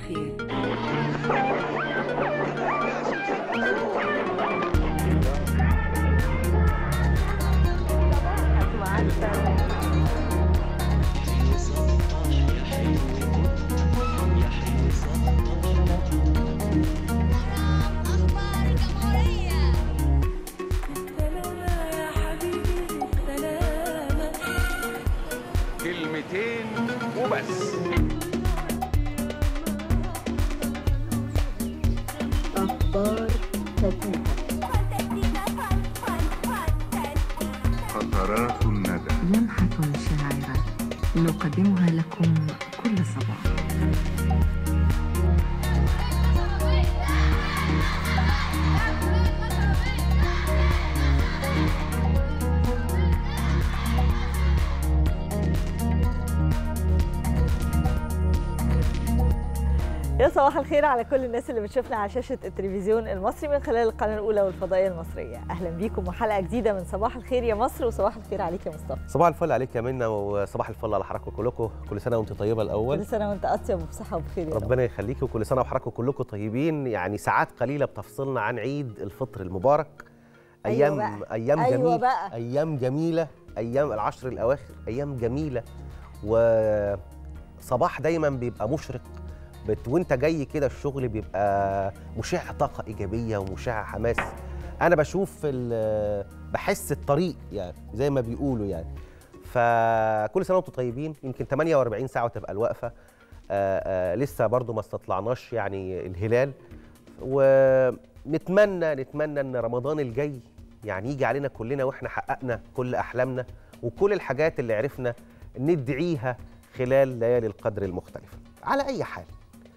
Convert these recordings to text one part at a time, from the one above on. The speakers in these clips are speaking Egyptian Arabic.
الخير أخبار الجمهورية كلمتين وبس أخبار فتاة قطرات الندى لمحة شاعرة نقدمها لكم كل صباح يا صباح الخير على كل الناس اللي بتشوفنا على شاشة التلفزيون المصري من خلال القناة الأولى والفضائية المصرية أهلا بيكم وحلقة جديدة من صباح الخير يا مصر وصباح الخير عليك يا مصطفى صباح الفل عليك يا منى وصباح الفل على حضراتكم كلكم كل سنه وانت طيبه الاول كل سنة وأنت أطيب وبصحة وبخير يا رب ربنا يخليكي وكل سنه وحضراتكم كلكم طيبين يعني ساعات قليله بتفصلنا عن عيد الفطر المبارك أيوة ايام بقى. ايام أيوة جميله بقى. ايام جميله ايام العشر الاواخر ايام جميله وصباح دايما بيبقى مشرق بت... وانت جاي كده الشغل بيبقى مشع طاقه ايجابيه ومشع حماس انا بشوف ال... بحس الطريق يعني زي ما بيقولوا يعني فكل سنه وانتم طيبين يمكن 48 ساعه وتبقى الوقفه آه آه لسه برضو ما استطلعناش يعني الهلال ونتمنى نتمنى ان رمضان الجاي يعني يجي علينا كلنا واحنا حققنا كل احلامنا وكل الحاجات اللي عرفنا ندعيها خلال ليالي القدر المختلفه على اي حال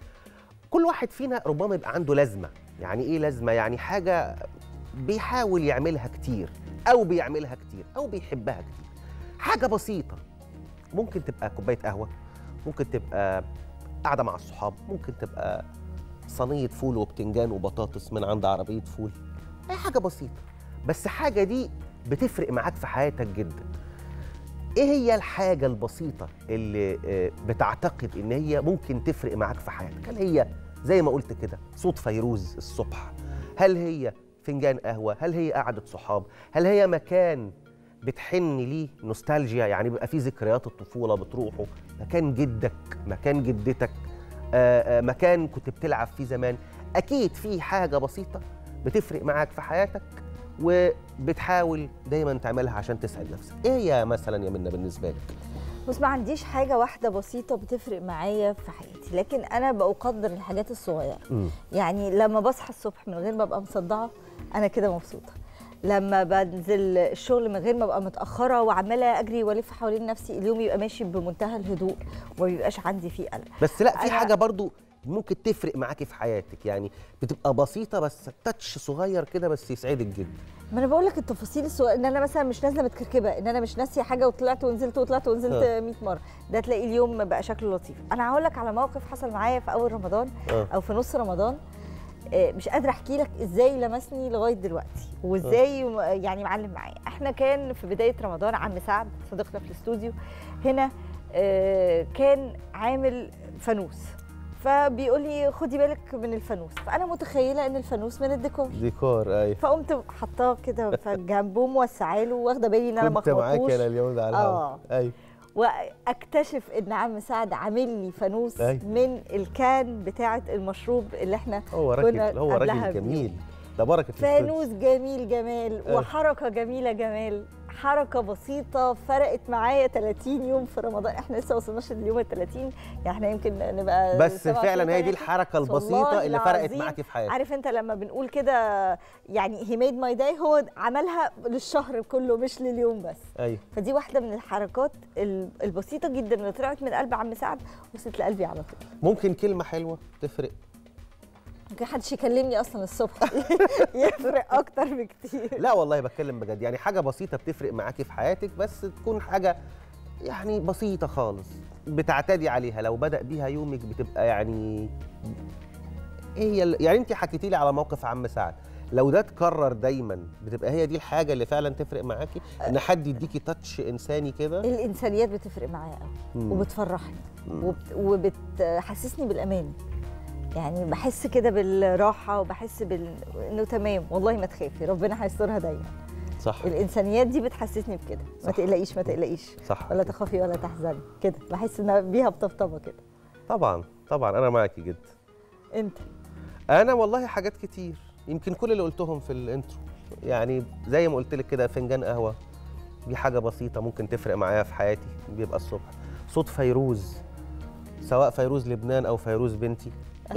كل واحد فينا ربما يبقى عنده لازمه يعني ايه لازمه يعني حاجه بيحاول يعملها كتير او بيعملها كتير او بيحبها كتير حاجه بسيطه ممكن تبقى كوبايه قهوه ممكن تبقى قاعده مع الصحاب ممكن تبقى صينيه فول وبتنجان وبطاطس من عند عربيه فول اي حاجه بسيطه بس حاجه دي بتفرق معاك في حياتك جدا ايه هي الحاجه البسيطه اللي آه، بتعتقد ان هي ممكن تفرق معاك في حياتك هل هي زي ما قلت كده صوت فيروز الصبح هل هي فنجان قهوه هل هي قعده صحاب هل هي مكان بتحن ليه نوستالجيا يعني بيبقى فيه ذكريات الطفوله بتروحه مكان جدك مكان جدتك آه، آه، مكان كنت بتلعب فيه زمان اكيد في حاجه بسيطه بتفرق معاك في حياتك وبتحاول دايما تعملها عشان تسعد نفسك ايه هي مثلا يا منى بالنسبه لك بص ما عنديش حاجة واحدة بسيطة بتفرق معايا في حياتي لكن أنا بقدر الحاجات الصغيرة مم. يعني لما بصحى الصبح من غير ما ابقى مصدعه انا كده مبسوطه لما بنزل الشغل من غير ما ابقى متاخره وعماله اجري والف حوالين نفسي اليوم يبقى ماشي بمنتهى الهدوء وما بيبقاش عندي فيه قلق بس لا في أنا- حاجه برضو ممكن تفرق معاكي في حياتك يعني بتبقى بسيطه بس تاتش صغير كده بس يسعدك جدا ما انا بقول لك التفاصيل الصغيره ان انا مثلا مش نازله متكركبه ان انا مش ناسيه حاجه وطلعت ونزلت وطلعت ونزلت آه. 100 مره ده تلاقي اليوم بقى شكله لطيف انا هقول لك على موقف حصل معايا في اول رمضان آه. او في نص رمضان آه، مش قادره احكي لك ازاي لمسني لغايه دلوقتي وازاي م- يعني معلم معايا احنا كان في بدايه رمضان عم سعد صديقنا في الاستوديو هنا آه، كان عامل فانوس فبيقول لي خدي بالك من الفانوس فانا متخيله ان الفانوس من الديكور ديكور اي فقمت حطاه كده في جنبه موسعاه له واخده بالي ان انا ما كنت معاك اخبطوش انا اليوم ده على آه. الهوا اي واكتشف ان عم سعد عامل لي فانوس أي. من الكان بتاعه المشروب اللي احنا هو كنا راجل هو قبلها راجل بيوم. جميل ده بركه الاستوديو. فانوس جميل جمال آه. وحركه جميله جمال حركه بسيطه فرقت معايا 30 يوم في رمضان احنا لسه ما وصلناش لليوم ال 30 يعني احنا يمكن نبقى بس 27 فعلا هي دي 30. الحركه والله البسيطه اللي فرقت العظيم معاكي في حياتك عارف انت لما بنقول كده يعني هي ميد ماي داي هو عملها للشهر كله مش لليوم بس ايوه فدي واحده من الحركات ال- البسيطه جدا اللي طلعت من قلب عم سعد وصلت لقلبي على طول ممكن كلمه حلوه تفرق ممكن حدش يكلمني اصلا الصبح يفرق اكتر بكتير لا والله بتكلم بجد يعني حاجه بسيطه بتفرق معاكي في حياتك بس تكون حاجه يعني بسيطه خالص بتعتدي عليها لو بدا بيها يومك بتبقى يعني ايه هي ال- يعني انت حكيتي لي على موقف عم سعد لو ده اتكرر دايما بتبقى هي دي الحاجه اللي فعلا تفرق معاكي ان حد يديكي تاتش انساني كده الانسانيات بتفرق معايا قوي مم. وبتفرحني مم. وبت- وبتحسسني بالامان يعني بحس كده بالراحه وبحس بال... انه تمام والله ما تخافي ربنا هيسترها دايما صح الانسانيات دي بتحسسني بكده ما صح. تقلقيش ما تقلقيش صح ولا تخافي ولا تحزني كده بحس ان بيها بطبطبه كده طبعا طبعا انا معاكي جدا انت انا والله حاجات كتير يمكن كل اللي قلتهم في الانترو يعني زي ما قلت لك كده فنجان قهوه دي حاجه بسيطه ممكن تفرق معايا في حياتي بيبقى الصبح صوت فيروز سواء فيروز لبنان او فيروز بنتي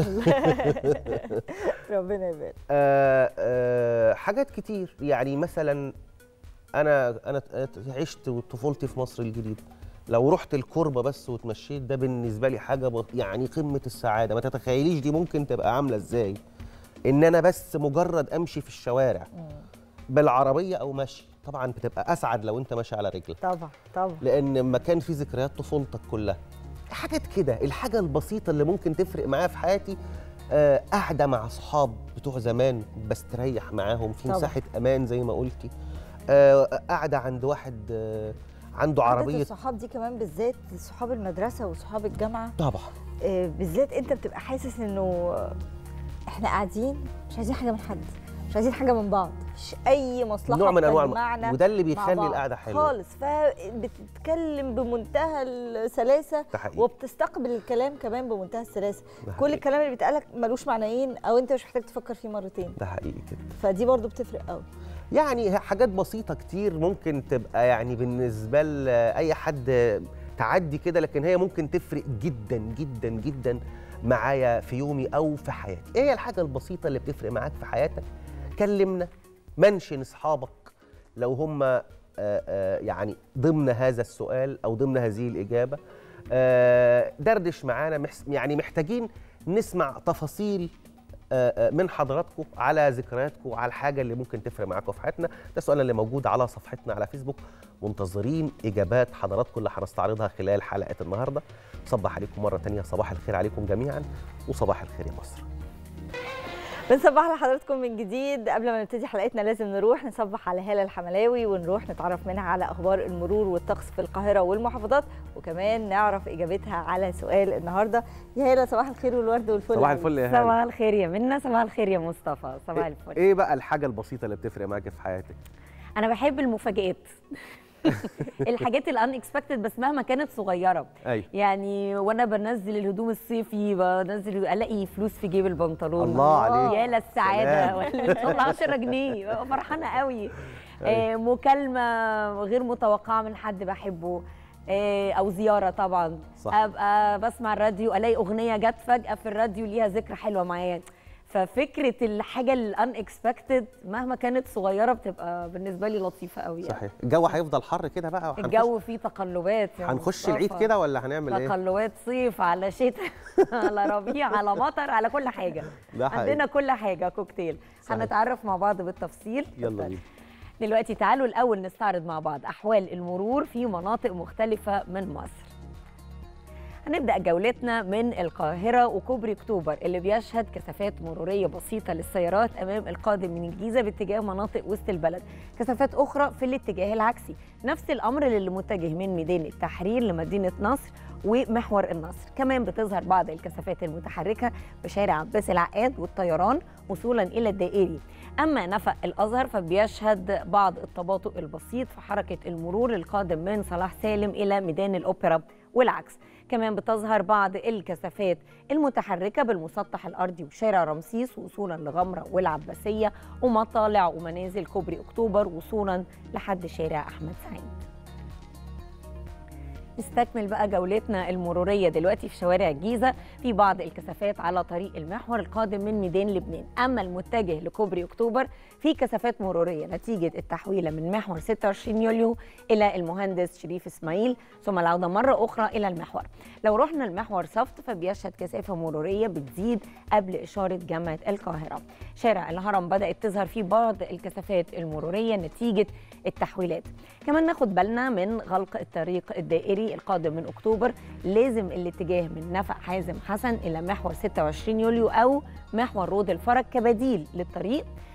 ربنا يبارك آه آه حاجات كتير يعني مثلا انا انا عشت طفولتي في مصر الجديده لو رحت الكوربه بس وتمشيت ده بالنسبه لي حاجه ب- يعني قمه السعاده ما تتخيليش دي ممكن تبقى عامله ازاي ان انا بس مجرد امشي في الشوارع بالعربيه او مشي طبعا بتبقى اسعد لو انت ماشي على رجلك طبعا طبعا لان مكان فيه ذكريات طفولتك كلها حاجات كده الحاجه البسيطه اللي ممكن تفرق معايا في حياتي آه، قاعده مع اصحاب بتوع زمان بستريح معاهم في طبعا. مساحه امان زي ما قلتي آه، قاعده عند واحد آه، عنده عادة عربيه الصحاب دي كمان بالذات صحاب المدرسه وصحاب الجامعه طبعا آه، بالذات انت بتبقى حاسس انه احنا قاعدين مش عايزين حاجه من حد مش عايزين حاجه من بعض مش اي مصلحه نوع من انواع بتجمعنا وده اللي مع بيخلي بعض القعده حلوه خالص فبتتكلم بمنتهى السلاسه ده حقيقي وبتستقبل الكلام كمان بمنتهى السلاسه ده كل حقيقي. الكلام اللي بيتقالك ملوش معنيين او انت مش محتاج تفكر فيه مرتين ده حقيقي كده فدي برضو بتفرق قوي يعني حاجات بسيطة كتير ممكن تبقى يعني بالنسبة لأي حد تعدي كده لكن هي ممكن تفرق جدا جدا جدا معايا في يومي أو في حياتي إيه هي الحاجة البسيطة اللي بتفرق معاك في حياتك كلمنا منشن أصحابك لو هم آه، آه، يعني ضمن هذا السؤال أو ضمن هذه الإجابة آه، دردش معانا محس- يعني محتاجين نسمع تفاصيل آه، آه، من حضراتكم على ذكرياتكم على الحاجه اللي ممكن تفرق معاكم في حياتنا ده السؤال اللي موجود على صفحتنا على فيسبوك منتظرين اجابات حضراتكم اللي هنستعرضها خلال حلقه النهارده صبح عليكم مره تانية صباح الخير عليكم جميعا وصباح الخير يا مصر بنصبح لحضراتكم من جديد قبل ما نبتدي حلقتنا لازم نروح نصبح على هالة الحملاوي ونروح نتعرف منها على اخبار المرور والطقس في القاهره والمحافظات وكمان نعرف اجابتها على سؤال النهارده يا هالة صباح الخير والورد والفل صباح عليك. الفل يا هلا صباح الخير يا منى صباح الخير يا مصطفى صباح الفل ايه بقى الحاجه البسيطه اللي بتفرق معاك في حياتك انا بحب المفاجآت الحاجات الان اكسبكتد بس مهما كانت صغيره ايوه يعني وانا بنزل الهدوم الصيفي بنزل الاقي فلوس في جيب البنطلون الله عليك. يا للسعاده سلام. ولا طلع 10 جنيه ببقى فرحانه قوي آه مكالمه غير متوقعه من حد بحبه آه او زياره طبعا صح. ابقى بسمع الراديو الاقي اغنيه جت فجاه في الراديو ليها ذكرى حلوه معايا ففكره الحاجه الان اكسبكتد مهما كانت صغيره بتبقى بالنسبه لي لطيفه قوي يعني. صحيح الجو هيفضل حر كده بقى وهنخش- الجو فيه تقلبات يا هنخش العيد مصطفى. كده ولا هنعمل ايه تقلبات صيف على شتاء على ربيع على مطر على كل حاجه ده حقيقي. عندنا كل حاجه كوكتيل صحيح. هنتعرف مع بعض بالتفصيل يلا بينا دلوقتي تعالوا الاول نستعرض مع بعض احوال المرور في مناطق مختلفه من مصر هنبدا جولتنا من القاهره وكوبري اكتوبر اللي بيشهد كثافات مروريه بسيطه للسيارات امام القادم من الجيزه باتجاه مناطق وسط البلد كثافات اخرى في الاتجاه العكسي نفس الامر للي متجه من ميدان التحرير لمدينه نصر ومحور النصر كمان بتظهر بعض الكثافات المتحركه بشارع عباس العقاد والطيران وصولا الى الدائري اما نفق الازهر فبيشهد بعض التباطؤ البسيط في حركه المرور القادم من صلاح سالم الى ميدان الاوبرا والعكس كمان بتظهر بعض الكثافات المتحركه بالمسطح الارضي وشارع رمسيس وصولا لغمره والعباسيه ومطالع ومنازل كوبري اكتوبر وصولا لحد شارع احمد سعيد نستكمل بقى جولتنا المروريه دلوقتي في شوارع الجيزه في بعض الكثافات على طريق المحور القادم من ميدان لبنان اما المتجه لكوبري اكتوبر في كثافات مروريه نتيجه التحويله من محور 26 يوليو الى المهندس شريف اسماعيل ثم العوده مره اخرى الى المحور لو رحنا المحور صفت فبيشهد كثافه مروريه بتزيد قبل اشاره جامعه القاهره شارع الهرم بدات تظهر فيه بعض الكثافات المروريه نتيجه التحويلات كمان ناخد بالنا من غلق الطريق الدائري القادم من اكتوبر لازم الاتجاه من نفق حازم حسن الى محور 26 يوليو او محور رود الفرج كبديل للطريق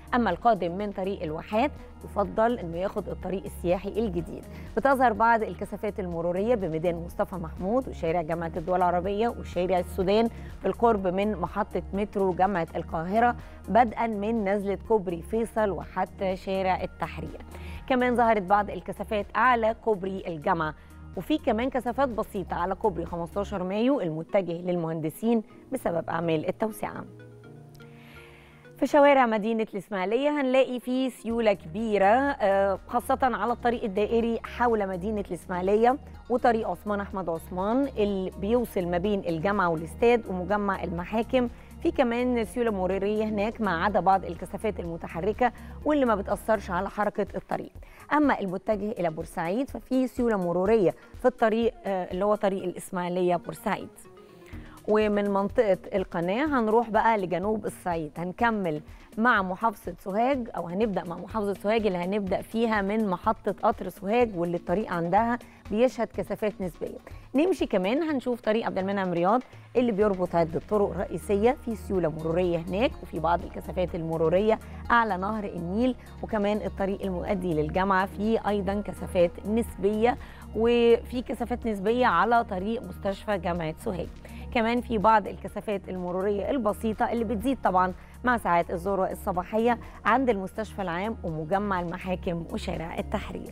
اما القادم من طريق الواحات يفضل انه ياخد الطريق السياحي الجديد بتظهر بعض الكثافات المروريه بميدان مصطفى محمود وشارع جامعه الدول العربيه وشارع السودان بالقرب من محطه مترو جامعه القاهره بدءا من نزله كوبري فيصل وحتى شارع التحرير كمان ظهرت بعض الكثافات اعلى كوبري الجامعه وفي كمان كثافات بسيطه على كوبري 15 مايو المتجه للمهندسين بسبب اعمال التوسعه في شوارع مدينة الإسماعيلية هنلاقي في سيولة كبيرة آه، خاصة على الطريق الدائري حول مدينة الإسماعيلية وطريق عثمان أحمد عثمان اللي بيوصل ما بين الجامعة والاستاد ومجمع المحاكم في كمان سيولة مرورية هناك ما عدا بعض الكثافات المتحركة واللي ما بتأثرش على حركة الطريق أما المتجه إلى بورسعيد ففي سيولة مرورية في الطريق آه، اللي هو طريق الإسماعيلية بورسعيد ومن منطقة القناة هنروح بقى لجنوب الصعيد هنكمل مع محافظة سوهاج أو هنبدأ مع محافظة سوهاج اللي هنبدأ فيها من محطة قطر سوهاج واللي الطريق عندها بيشهد كثافات نسبية نمشي كمان هنشوف طريق عبد المنعم رياض اللي بيربط عدة طرق رئيسية في سيولة مرورية هناك وفي بعض الكثافات المرورية أعلى نهر النيل وكمان الطريق المؤدي للجامعة فيه أيضا كثافات نسبية وفي كثافات نسبية على طريق مستشفى جامعة سوهاج كمان في بعض الكثافات المرورية البسيطة اللي بتزيد طبعا مع ساعات الذروة الصباحية عند المستشفى العام ومجمع المحاكم وشارع التحرير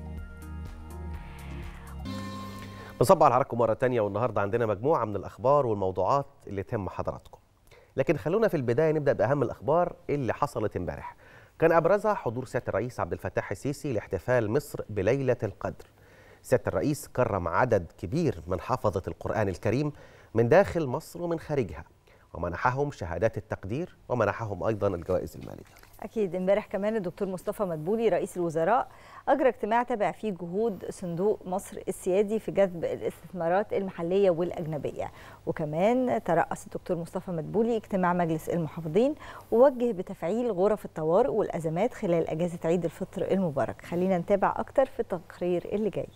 بنصب على حضراتكم مرة تانية والنهاردة عندنا مجموعة من الأخبار والموضوعات اللي تهم حضراتكم لكن خلونا في البداية نبدأ بأهم الأخبار اللي حصلت امبارح كان أبرزها حضور سيادة الرئيس عبد الفتاح السيسي لاحتفال مصر بليلة القدر سيادة الرئيس كرم عدد كبير من حفظة القرآن الكريم من داخل مصر ومن خارجها ومنحهم شهادات التقدير ومنحهم أيضا الجوائز المالية اكيد امبارح كمان الدكتور مصطفى مدبولي رئيس الوزراء اجرى اجتماع تابع فيه جهود صندوق مصر السيادي في جذب الاستثمارات المحليه والاجنبيه وكمان ترأس الدكتور مصطفى مدبولي اجتماع مجلس المحافظين ووجه بتفعيل غرف الطوارئ والازمات خلال اجازه عيد الفطر المبارك خلينا نتابع اكتر في التقرير اللي جاي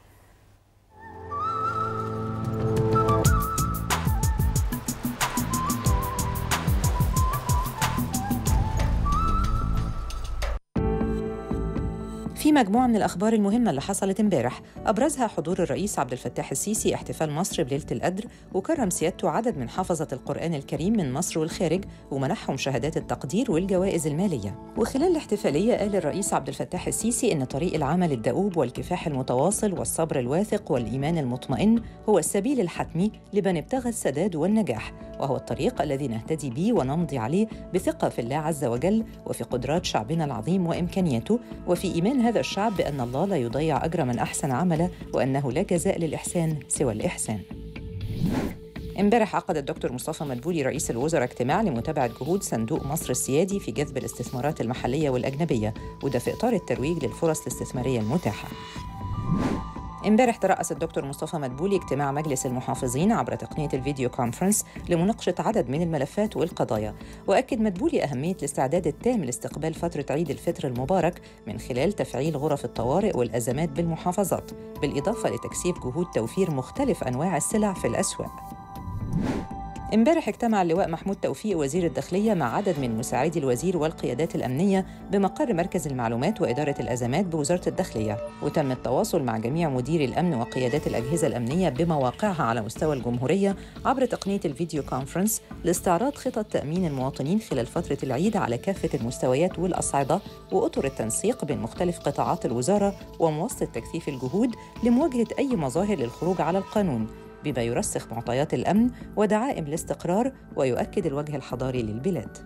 في مجموعة من الأخبار المهمة اللي حصلت امبارح أبرزها حضور الرئيس عبد الفتاح السيسي احتفال مصر بليلة القدر وكرم سيادته عدد من حفظة القرآن الكريم من مصر والخارج ومنحهم شهادات التقدير والجوائز المالية وخلال الاحتفالية قال الرئيس عبد الفتاح السيسي إن طريق العمل الدؤوب والكفاح المتواصل والصبر الواثق والإيمان المطمئن هو السبيل الحتمي لمن ابتغى السداد والنجاح وهو الطريق الذي نهتدي به ونمضي عليه بثقة في الله عز وجل وفي قدرات شعبنا العظيم وإمكانياته وفي إيمان هذا الشعب بأن الله لا يضيع أجر من أحسن عملا وأنه لا جزاء للإحسان سوى الإحسان امبارح عقد الدكتور مصطفى مدبولي رئيس الوزراء اجتماع لمتابعة جهود صندوق مصر السيادي في جذب الاستثمارات المحلية والأجنبية وده في إطار الترويج للفرص الاستثمارية المتاحة امبارح ترأس الدكتور مصطفى مدبولي اجتماع مجلس المحافظين عبر تقنية الفيديو كونفرنس لمناقشة عدد من الملفات والقضايا وأكد مدبولي أهمية الاستعداد التام لاستقبال فترة عيد الفطر المبارك من خلال تفعيل غرف الطوارئ والأزمات بالمحافظات بالإضافة لتكثيف جهود توفير مختلف أنواع السلع في الأسواق امبارح اجتمع اللواء محمود توفيق وزير الداخلية مع عدد من مساعدي الوزير والقيادات الأمنية بمقر مركز المعلومات وإدارة الأزمات بوزارة الداخلية وتم التواصل مع جميع مديري الأمن وقيادات الأجهزة الأمنية بمواقعها على مستوى الجمهورية عبر تقنية الفيديو كونفرنس لاستعراض خطط تأمين المواطنين خلال فترة العيد على كافة المستويات والأصعدة وأطر التنسيق بين مختلف قطاعات الوزارة ومواصلة تكثيف الجهود لمواجهة أي مظاهر للخروج على القانون بما يرسخ معطيات الامن ودعائم الاستقرار ويؤكد الوجه الحضاري للبلاد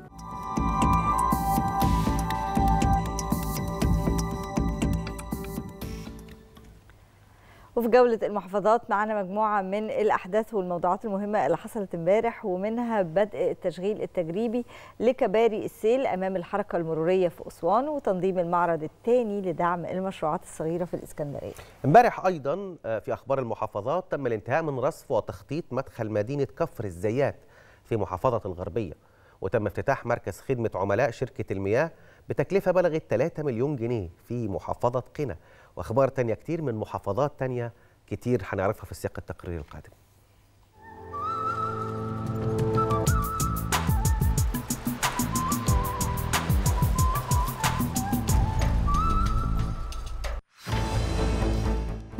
وفي جولة المحافظات معنا مجموعة من الأحداث والموضوعات المهمة اللي حصلت امبارح ومنها بدء التشغيل التجريبي لكباري السيل أمام الحركة المرورية في أسوان وتنظيم المعرض الثاني لدعم المشروعات الصغيرة في الإسكندرية امبارح ايضا آه، في اخبار المحافظات تم الانتهاء من رصف وتخطيط مدخل مدينه كفر الزيات في محافظه الغربيه وتم افتتاح مركز خدمه عملاء شركه المياه بتكلفه بلغت 3 مليون جنيه في محافظه قنا واخبار تانية كتير من محافظات تانية كتير هنعرفها في سياق التقرير القادم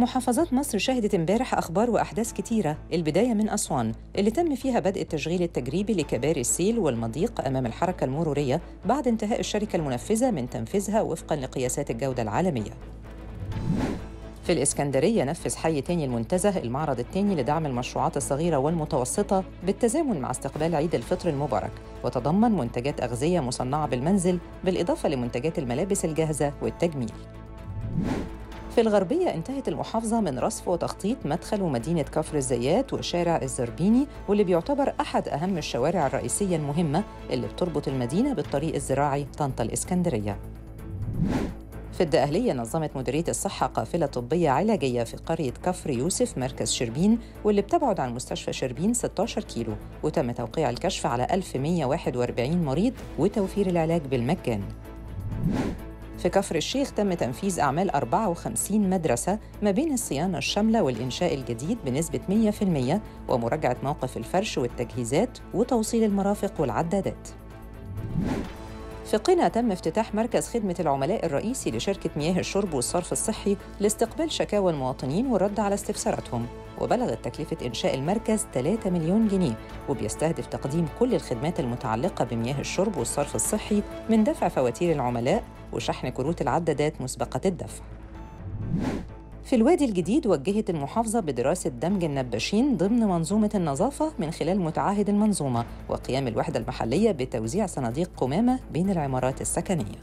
محافظات مصر شهدت امبارح أخبار وأحداث كتيرة البداية من أسوان اللي تم فيها بدء التشغيل التجريبي لكباري السيل والمضيق أمام الحركة المرورية بعد انتهاء الشركة المنفذة من تنفيذها وفقاً لقياسات الجودة العالمية في الإسكندرية نفذ حي تاني المنتزه المعرض الثاني لدعم المشروعات الصغيرة والمتوسطة بالتزامن مع استقبال عيد الفطر المبارك وتضمن منتجات أغذية مصنعة بالمنزل بالإضافة لمنتجات الملابس الجاهزة والتجميل في الغربية انتهت المحافظة من رصف وتخطيط مدخل ومدينة كفر الزيات وشارع الزربيني واللي بيعتبر أحد أهم الشوارع الرئيسية المهمة اللي بتربط المدينة بالطريق الزراعي طنطا الإسكندرية في الدقهلية نظمت مديرية الصحة قافلة طبية علاجية في قرية كفر يوسف مركز شربين واللي بتبعد عن مستشفى شربين 16 كيلو وتم توقيع الكشف على 1141 مريض وتوفير العلاج بالمجان في كفر الشيخ تم تنفيذ أعمال 54 مدرسة ما بين الصيانة الشاملة والإنشاء الجديد بنسبة 100% ومراجعة موقف الفرش والتجهيزات وتوصيل المرافق والعدادات في قنا تم افتتاح مركز خدمة العملاء الرئيسي لشركة مياه الشرب والصرف الصحي لاستقبال شكاوى المواطنين والرد على استفساراتهم وبلغت تكلفة إنشاء المركز 3 مليون جنيه وبيستهدف تقديم كل الخدمات المتعلقة بمياه الشرب والصرف الصحي من دفع فواتير العملاء وشحن كروت العدادات مسبقة الدفع في الوادي الجديد وجهت المحافظة بدراسة دمج النباشين ضمن منظومة النظافة من خلال متعهد المنظومة وقيام الوحدة المحلية بتوزيع صناديق قمامة بين العمارات السكنية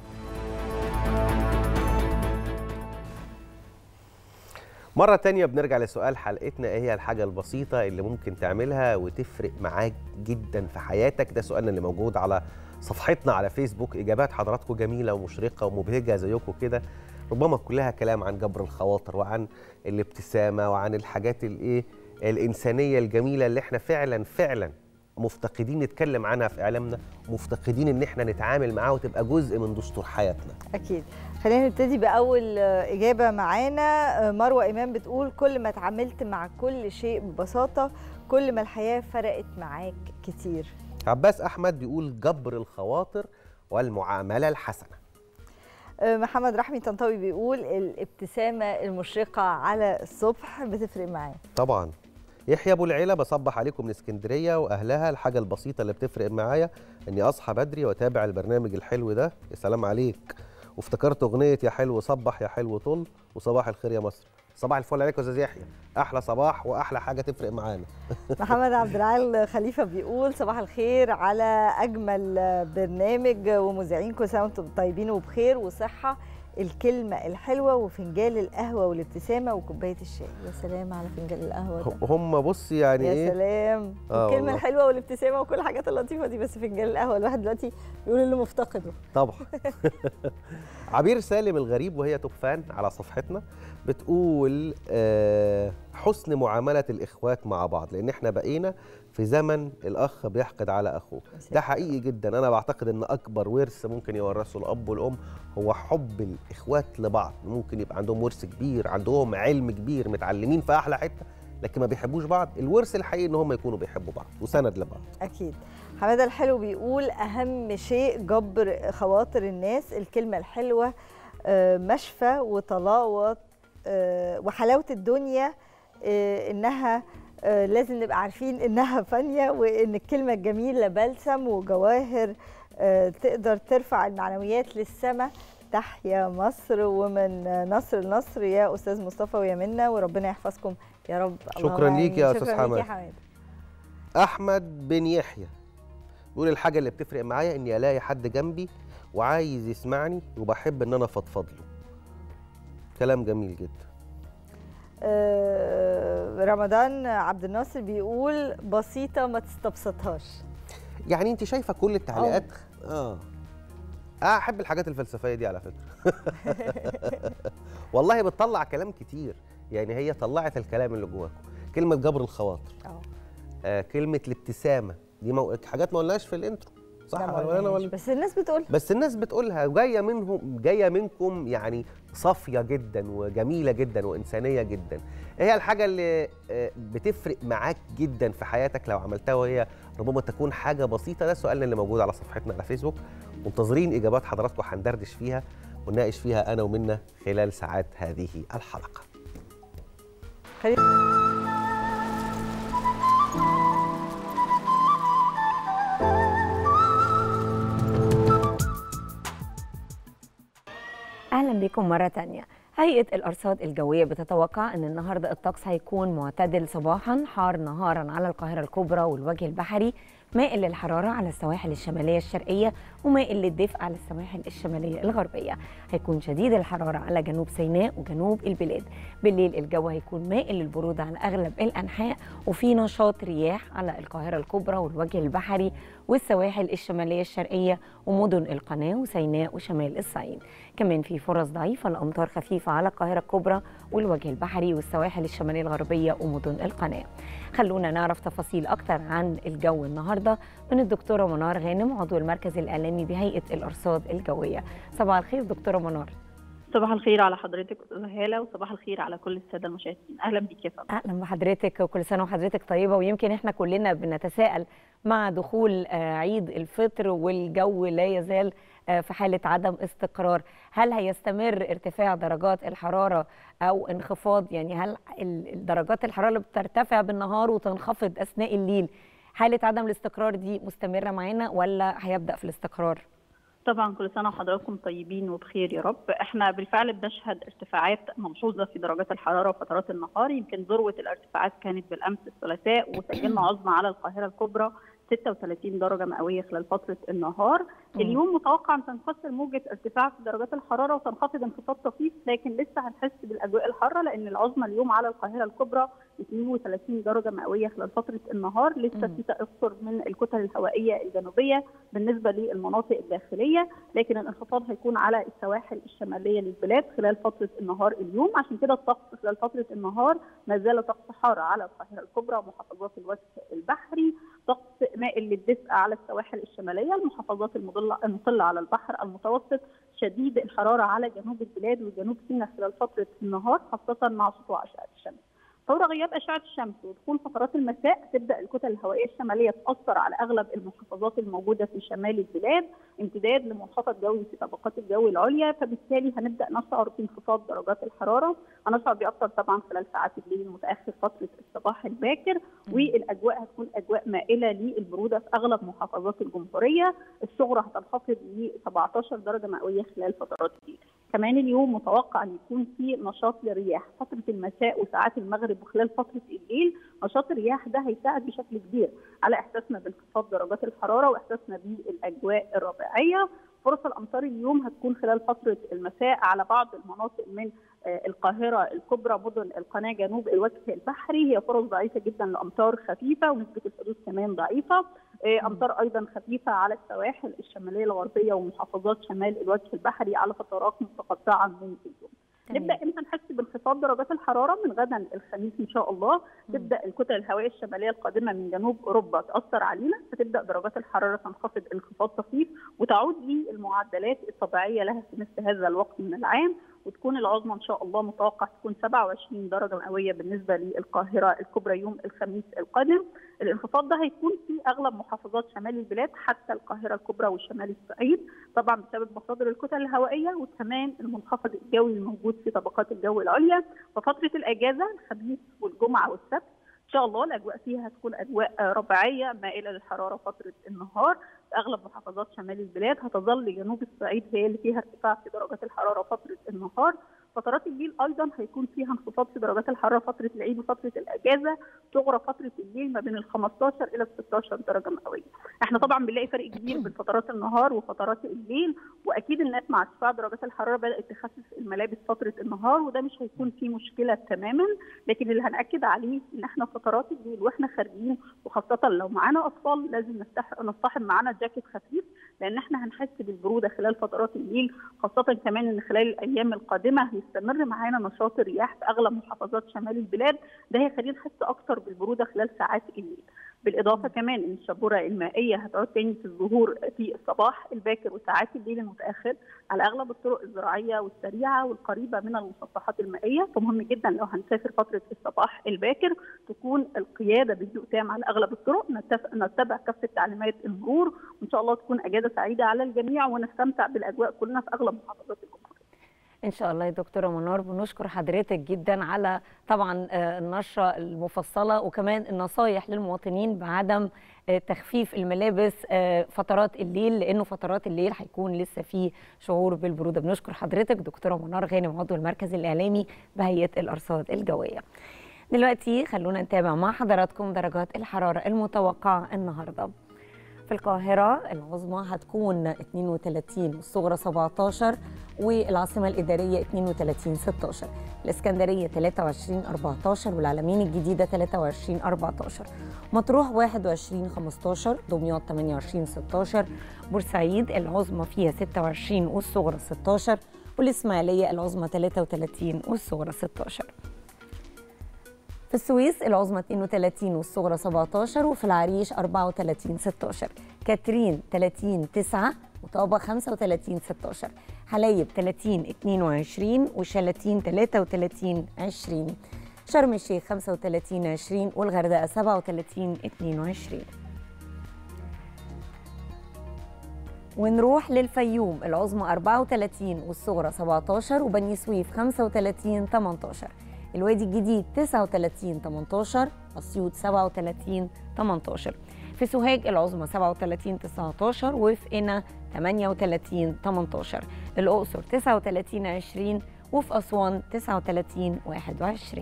مرة تانية بنرجع لسؤال حلقتنا ايه هي الحاجة البسيطة اللي ممكن تعملها وتفرق معاك جدا في حياتك ده سؤالنا اللي موجود على صفحتنا على فيسبوك اجابات حضراتكم جميلة ومشرقة ومبهجة زيكم كده ربما كلها كلام عن جبر الخواطر وعن الابتسامة وعن الحاجات الايه الإنسانية الجميلة اللي احنا فعلا فعلا مفتقدين نتكلم عنها في إعلامنا مفتقدين إن احنا نتعامل معاها وتبقى جزء من دستور حياتنا اكيد خلينا نبتدي باول آه، اجابه معانا آه، مروه امام بتقول كل ما اتعاملت مع كل شيء ببساطه كل ما الحياه فرقت معاك كتير عباس أحمد بيقول جبر الخواطر والمعاملة الحسنة آه، محمد رحمي طنطاوي بيقول الابتسامه المشرقه على الصبح بتفرق معاه طبعا يحيى ابو العيله بصبح عليكم من اسكندريه واهلها الحاجه البسيطه اللي بتفرق معايا اني اصحى بدري واتابع البرنامج الحلو ده يا سلام عليك وافتكرت اغنيه يا حلو صبح يا حلو طل وصباح الخير يا مصر صباح الفل عليك يا استاذ يحيى احلى صباح واحلى حاجه تفرق معانا محمد عبد العال خليفه بيقول صباح الخير على اجمل برنامج ومذيعين كل سنه وانتم طيبين وبخير وصحه الكلمه الحلوه وفنجان القهوه والابتسامه وكوبايه الشاي يا سلام على فنجان القهوه ده هم بص يعني يا ايه سلام آه الكلمه والله. الحلوه والابتسامه وكل الحاجات اللطيفه دي بس فنجان القهوه الواحد دلوقتي يقول اللي مفتقده طبعا عبير سالم الغريب وهي توفان على صفحتنا بتقول آه، حسن معاملة الإخوات مع بعض لأن احنا بقينا في زمن الأخ بيحقد على أخوه ده حقيقي جدا أنا بعتقد أن أكبر ورث ممكن يورثه الأب والأم هو حب الإخوات لبعض ممكن يبقى عندهم ورث كبير عندهم علم كبير متعلمين في أحلى حتة لكن ما بيحبوش بعض الورث الحقيقي ان هم يكونوا بيحبوا بعض وسند لبعض اكيد حماده الحلو بيقول اهم شيء جبر خواطر الناس الكلمه الحلوه آه، مشفى وطلاوه آه، وحلاوه الدنيا آه، انها آه، لازم نبقى عارفين انها فانيه وان الكلمه الجميله بلسم وجواهر آه، تقدر ترفع المعنويات للسماء تحيا مصر ومن نصر لنصر يا استاذ مصطفى ويا منى وربنا يحفظكم يا رب اللهم شكراً ليك يا آمين. أستاذ شكراً ليك يا حماد. حماد احمد بن يحيى بيقول الحاجه اللي بتفرق معايا اني الاقي حد جنبي وعايز يسمعني وبحب ان انا افضفض له كلام جميل جدا آه، رمضان عبد الناصر بيقول بسيطة ما تستبسطهاش يعني انت شايفه كل التعليقات اه اه احب الحاجات الفلسفيه دي على فكره والله بتطلع كلام كتير يعني هي طلعت الكلام اللي جواكم كلمه جبر الخواطر اه آه كلمه الابتسامه دي مو... حاجات ما قلناش في الانترو صح لا، ما ولا انا قلناش، ولا بس الناس بتقول بس الناس بتقولها وجايه منهم جايه منكم يعني صافيه جدا وجميله جدا وانسانيه جدا هي الحاجه اللي آه، بتفرق معاك جدا في حياتك لو عملتها وهي ربما تكون حاجه بسيطه ده سؤالنا اللي موجود على صفحتنا على فيسبوك منتظرين اجابات حضراتكم هندردش فيها ونناقش فيها انا ومنا خلال ساعات هذه الحلقه اهلا بكم مره تانية هيئه الارصاد الجويه بتتوقع ان النهارده الطقس هيكون معتدل صباحا حار نهارا على القاهره الكبرى والوجه البحري مائل للحراره على السواحل الشماليه الشرقيه ومائل للدفء على السواحل الشماليه الغربيه هيكون شديد الحراره على جنوب سيناء وجنوب البلاد بالليل الجو هيكون مائل للبروده على اغلب الانحاء وفي نشاط رياح على القاهره الكبرى والوجه البحري والسواحل الشماليه الشرقيه ومدن القناه وسيناء وشمال الصعيد كمان في فرص ضعيفه لامطار خفيفه على القاهره الكبرى والوجه البحري والسواحل الشماليه الغربيه ومدن القناه خلونا نعرف تفاصيل اكتر عن الجو النهارده من الدكتوره منار غانم عضو المركز الاعلامي بهيئه الارصاد الجويه صباح الخير دكتوره منار صباح الخير على حضرتك استاذه هاله وصباح الخير على كل الساده المشاهدين اهلا بيك يا فندم اهلا بحضرتك وكل سنه وحضرتك طيبه ويمكن احنا كلنا بنتساءل مع دخول آه، عيد الفطر والجو لا يزال آه، في حاله عدم استقرار هل هيستمر ارتفاع درجات الحراره او انخفاض يعني هل ال- درجات الحراره اللي بترتفع بالنهار وتنخفض اثناء الليل حاله عدم الاستقرار دي مستمره معانا ولا هيبدا في الاستقرار طبعا كل سنه وحضراتكم طيبين وبخير يا رب احنا بالفعل بنشهد ارتفاعات ملحوظه في درجات الحراره وفترات النهار يمكن ذروه الارتفاعات كانت بالامس الثلاثاء وسجلنا عظمى على القاهره الكبرى 36 درجه مئويه خلال فتره النهار اليوم متوقع ان تنكسر موجه ارتفاع في درجات الحراره وتنخفض انخفاض طفيف لكن لسه هنحس بالاجواء الحاره لان العظمى اليوم على القاهره الكبرى 32 درجه مئويه خلال فتره النهار لسه في تاثر من الكتل الهوائيه الجنوبيه بالنسبه للمناطق الداخليه لكن الانخفاض هيكون على السواحل الشماليه للبلاد خلال فتره النهار اليوم عشان كده الطقس خلال فتره النهار ما زال طقس حار على القاهره الكبرى ومحافظات الوجه البحري طقس مائل للدفء على السواحل الشماليه المحافظات المطله المطله على البحر المتوسط شديد الحراره على جنوب البلاد وجنوب سيناء خلال فتره النهار خاصه مع سطوع اشعه الشمس فور غياب اشعه الشمس ودخول فترات المساء تبدا الكتل الهوائيه الشماليه تاثر على اغلب المحافظات الموجوده في شمال البلاد امتداد لمنخفض جوي في طبقات الجو العليا فبالتالي هنبدا نشعر بانخفاض درجات الحراره هنشعر باكثر طبعا خلال ساعات الليل المتاخر فتره الصباح الباكر والاجواء هتكون اجواء مائله للبروده في اغلب محافظات الجمهوريه الصغرى هتنخفض ل 17 درجه مئويه خلال فترات الليل كمان اليوم متوقع ان يكون في نشاط للرياح فتره المساء وساعات المغرب وخلال فتره الليل نشاط الرياح ده هيساعد بشكل كبير على احساسنا بانخفاض درجات الحراره واحساسنا بالاجواء الربيعيه فرص الامطار اليوم هتكون خلال فتره المساء على بعض المناطق من آه، القاهره الكبرى مدن القناه جنوب الوجه البحري هي فرص ضعيفه جدا لامطار خفيفه ونسبه الحدوث كمان ضعيفه آه، امطار ايضا خفيفه على السواحل الشماليه الغربيه ومحافظات شمال الوجه البحري على فترات متقطعه من اليوم نبدا امتى نحس بانخفاض درجات الحراره من غدا الخميس ان شاء الله تبدا الكتل الهوائيه الشماليه القادمه من جنوب اوروبا تاثر علينا فتبدا درجات الحراره تنخفض انخفاض طفيف وتعود للمعدلات الطبيعيه لها في مثل هذا الوقت من العام وتكون العظمى ان شاء الله متوقع تكون 27 درجه مئويه بالنسبه للقاهره الكبرى يوم الخميس القادم الانخفاض ده هيكون في اغلب محافظات شمال البلاد حتى القاهره الكبرى وشمال الصعيد طبعا بسبب مصادر الكتل الهوائيه وكمان المنخفض الجوي الموجود في طبقات الجو العليا ففتره الاجازه الخميس والجمعه والسبت ان شاء الله الاجواء فيها هتكون اجواء ربيعيه مائله للحراره فتره النهار في اغلب محافظات شمال البلاد هتظل جنوب الصعيد هي اللي فيها ارتفاع في درجات الحراره فتره النهار فترات الليل ايضا هيكون فيها انخفاض في درجات الحراره فتره العيد وفتره الاجازه تغرى فتره الليل ما بين ال 15 الى ال 16 درجه مئويه. احنا طبعا بنلاقي فرق كبير بين فترات النهار وفترات الليل واكيد الناس مع ارتفاع درجات الحراره بدات تخفف الملابس فتره النهار وده مش هيكون فيه مشكله تماما لكن اللي هناكد عليه ان احنا فترات الليل واحنا خارجين وخاصه لو معانا اطفال لازم نستح- نصطحب معانا جاكيت خفيف لان احنا هنحس بالبروده خلال فترات الليل خاصه كمان ان خلال الايام القادمه هيستمر معانا نشاط الرياح في اغلب محافظات شمال البلاد ده هيخلينا نحس اكتر بالبروده خلال ساعات الليل بالاضافه كمان ان الشبوره المائيه هتعود تاني في الظهور في الصباح الباكر وساعات الليل المتاخر على اغلب الطرق الزراعيه والسريعه والقريبه من المسطحات المائيه فمهم جدا لو هنسافر فتره الصباح الباكر تكون القياده بهدوء تام على اغلب الطرق نتف- نتبع كافه تعليمات المرور وان شاء الله تكون اجازه سعيده على الجميع ونستمتع بالاجواء كلنا في اغلب محافظات الجمهوريه ان شاء الله يا دكتوره منار بنشكر حضرتك جدا على طبعا آه، النشره المفصله وكمان النصايح للمواطنين بعدم آه، تخفيف الملابس آه، فترات الليل لانه فترات الليل هيكون لسه في شعور بالبروده بنشكر حضرتك دكتوره منار غانم عضو المركز الاعلامي بهيئه الارصاد الجويه دلوقتي خلونا نتابع مع حضراتكم درجات الحراره المتوقعه النهارده في القاهرة العظمى هتكون 32 والصغرى 17 والعاصمة الإدارية 32 16 الإسكندرية 23 14 والعلمين الجديدة 23 14 مطروح 21 15 دمياط 28 16 بورسعيد العظمى فيها 26 والصغرى 16 والإسماعيلية العظمى 33 والصغرى 16 في السويس العظمى 32 والصغرى 17 وفي العريش 34 16 كاترين 30 9 وطابة 35 16 حلايب 30 22 وشلاتين 33 20 شرم الشيخ 35 20 والغردقة 37 22 ونروح للفيوم العظمى 34 والصغرى 17 وبني سويف 35 18 الوادي الجديد 39 18 اسيوط 37 18 في سوهاج العظمى 37 19 وفي قنا 38 18 الاقصر 39 20 وفي اسوان 39 21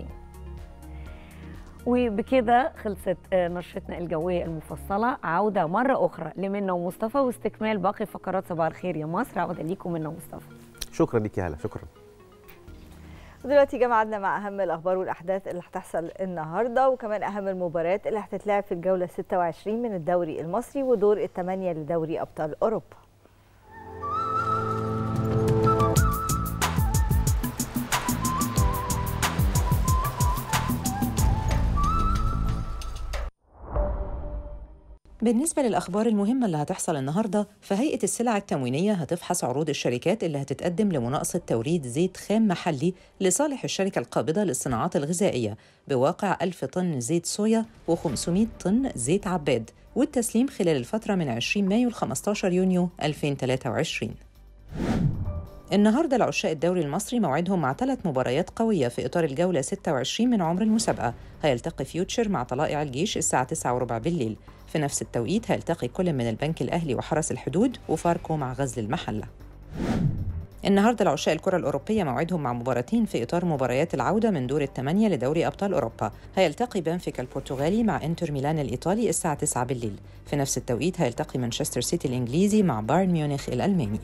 وبكده خلصت آه، نشرتنا الجويه المفصله عوده مره اخرى لمنى ومصطفى واستكمال باقي فقرات صباح الخير يا مصر عوده ليكم منى ومصطفى شكرا ليك يا هلا شكرا ودلوقتي جمعنا مع اهم الاخبار والاحداث اللي هتحصل النهارده وكمان اهم المباريات اللي هتتلعب في الجوله 26 من الدوري المصري ودور الثمانيه لدوري ابطال اوروبا بالنسبة للأخبار المهمة اللي هتحصل النهاردة فهيئة السلع التموينية هتفحص عروض الشركات اللي هتتقدم لمناقصة توريد زيت خام محلي لصالح الشركة القابضة للصناعات الغذائية بواقع 1000 طن زيت صويا و500 طن زيت عباد والتسليم خلال الفترة من 20 مايو ل 15 يونيو 2023 النهارده العشاق الدوري المصري موعدهم مع ثلاث مباريات قوية في إطار الجولة 26 من عمر المسابقة هيلتقي فيوتشر مع طلائع الجيش الساعة 9 وربع بالليل في نفس التوقيت هيلتقي كل من البنك الأهلي وحرس الحدود وفاركو مع غزل المحلة النهارده العشاق الكرة الأوروبية موعدهم مع مباراتين في إطار مباريات العودة من دور الثمانية لدوري أبطال أوروبا هيلتقي بنفيكا البرتغالي مع إنتر ميلان الإيطالي الساعة 9 بالليل في نفس التوقيت هيلتقي مانشستر سيتي الإنجليزي مع بايرن ميونخ الألماني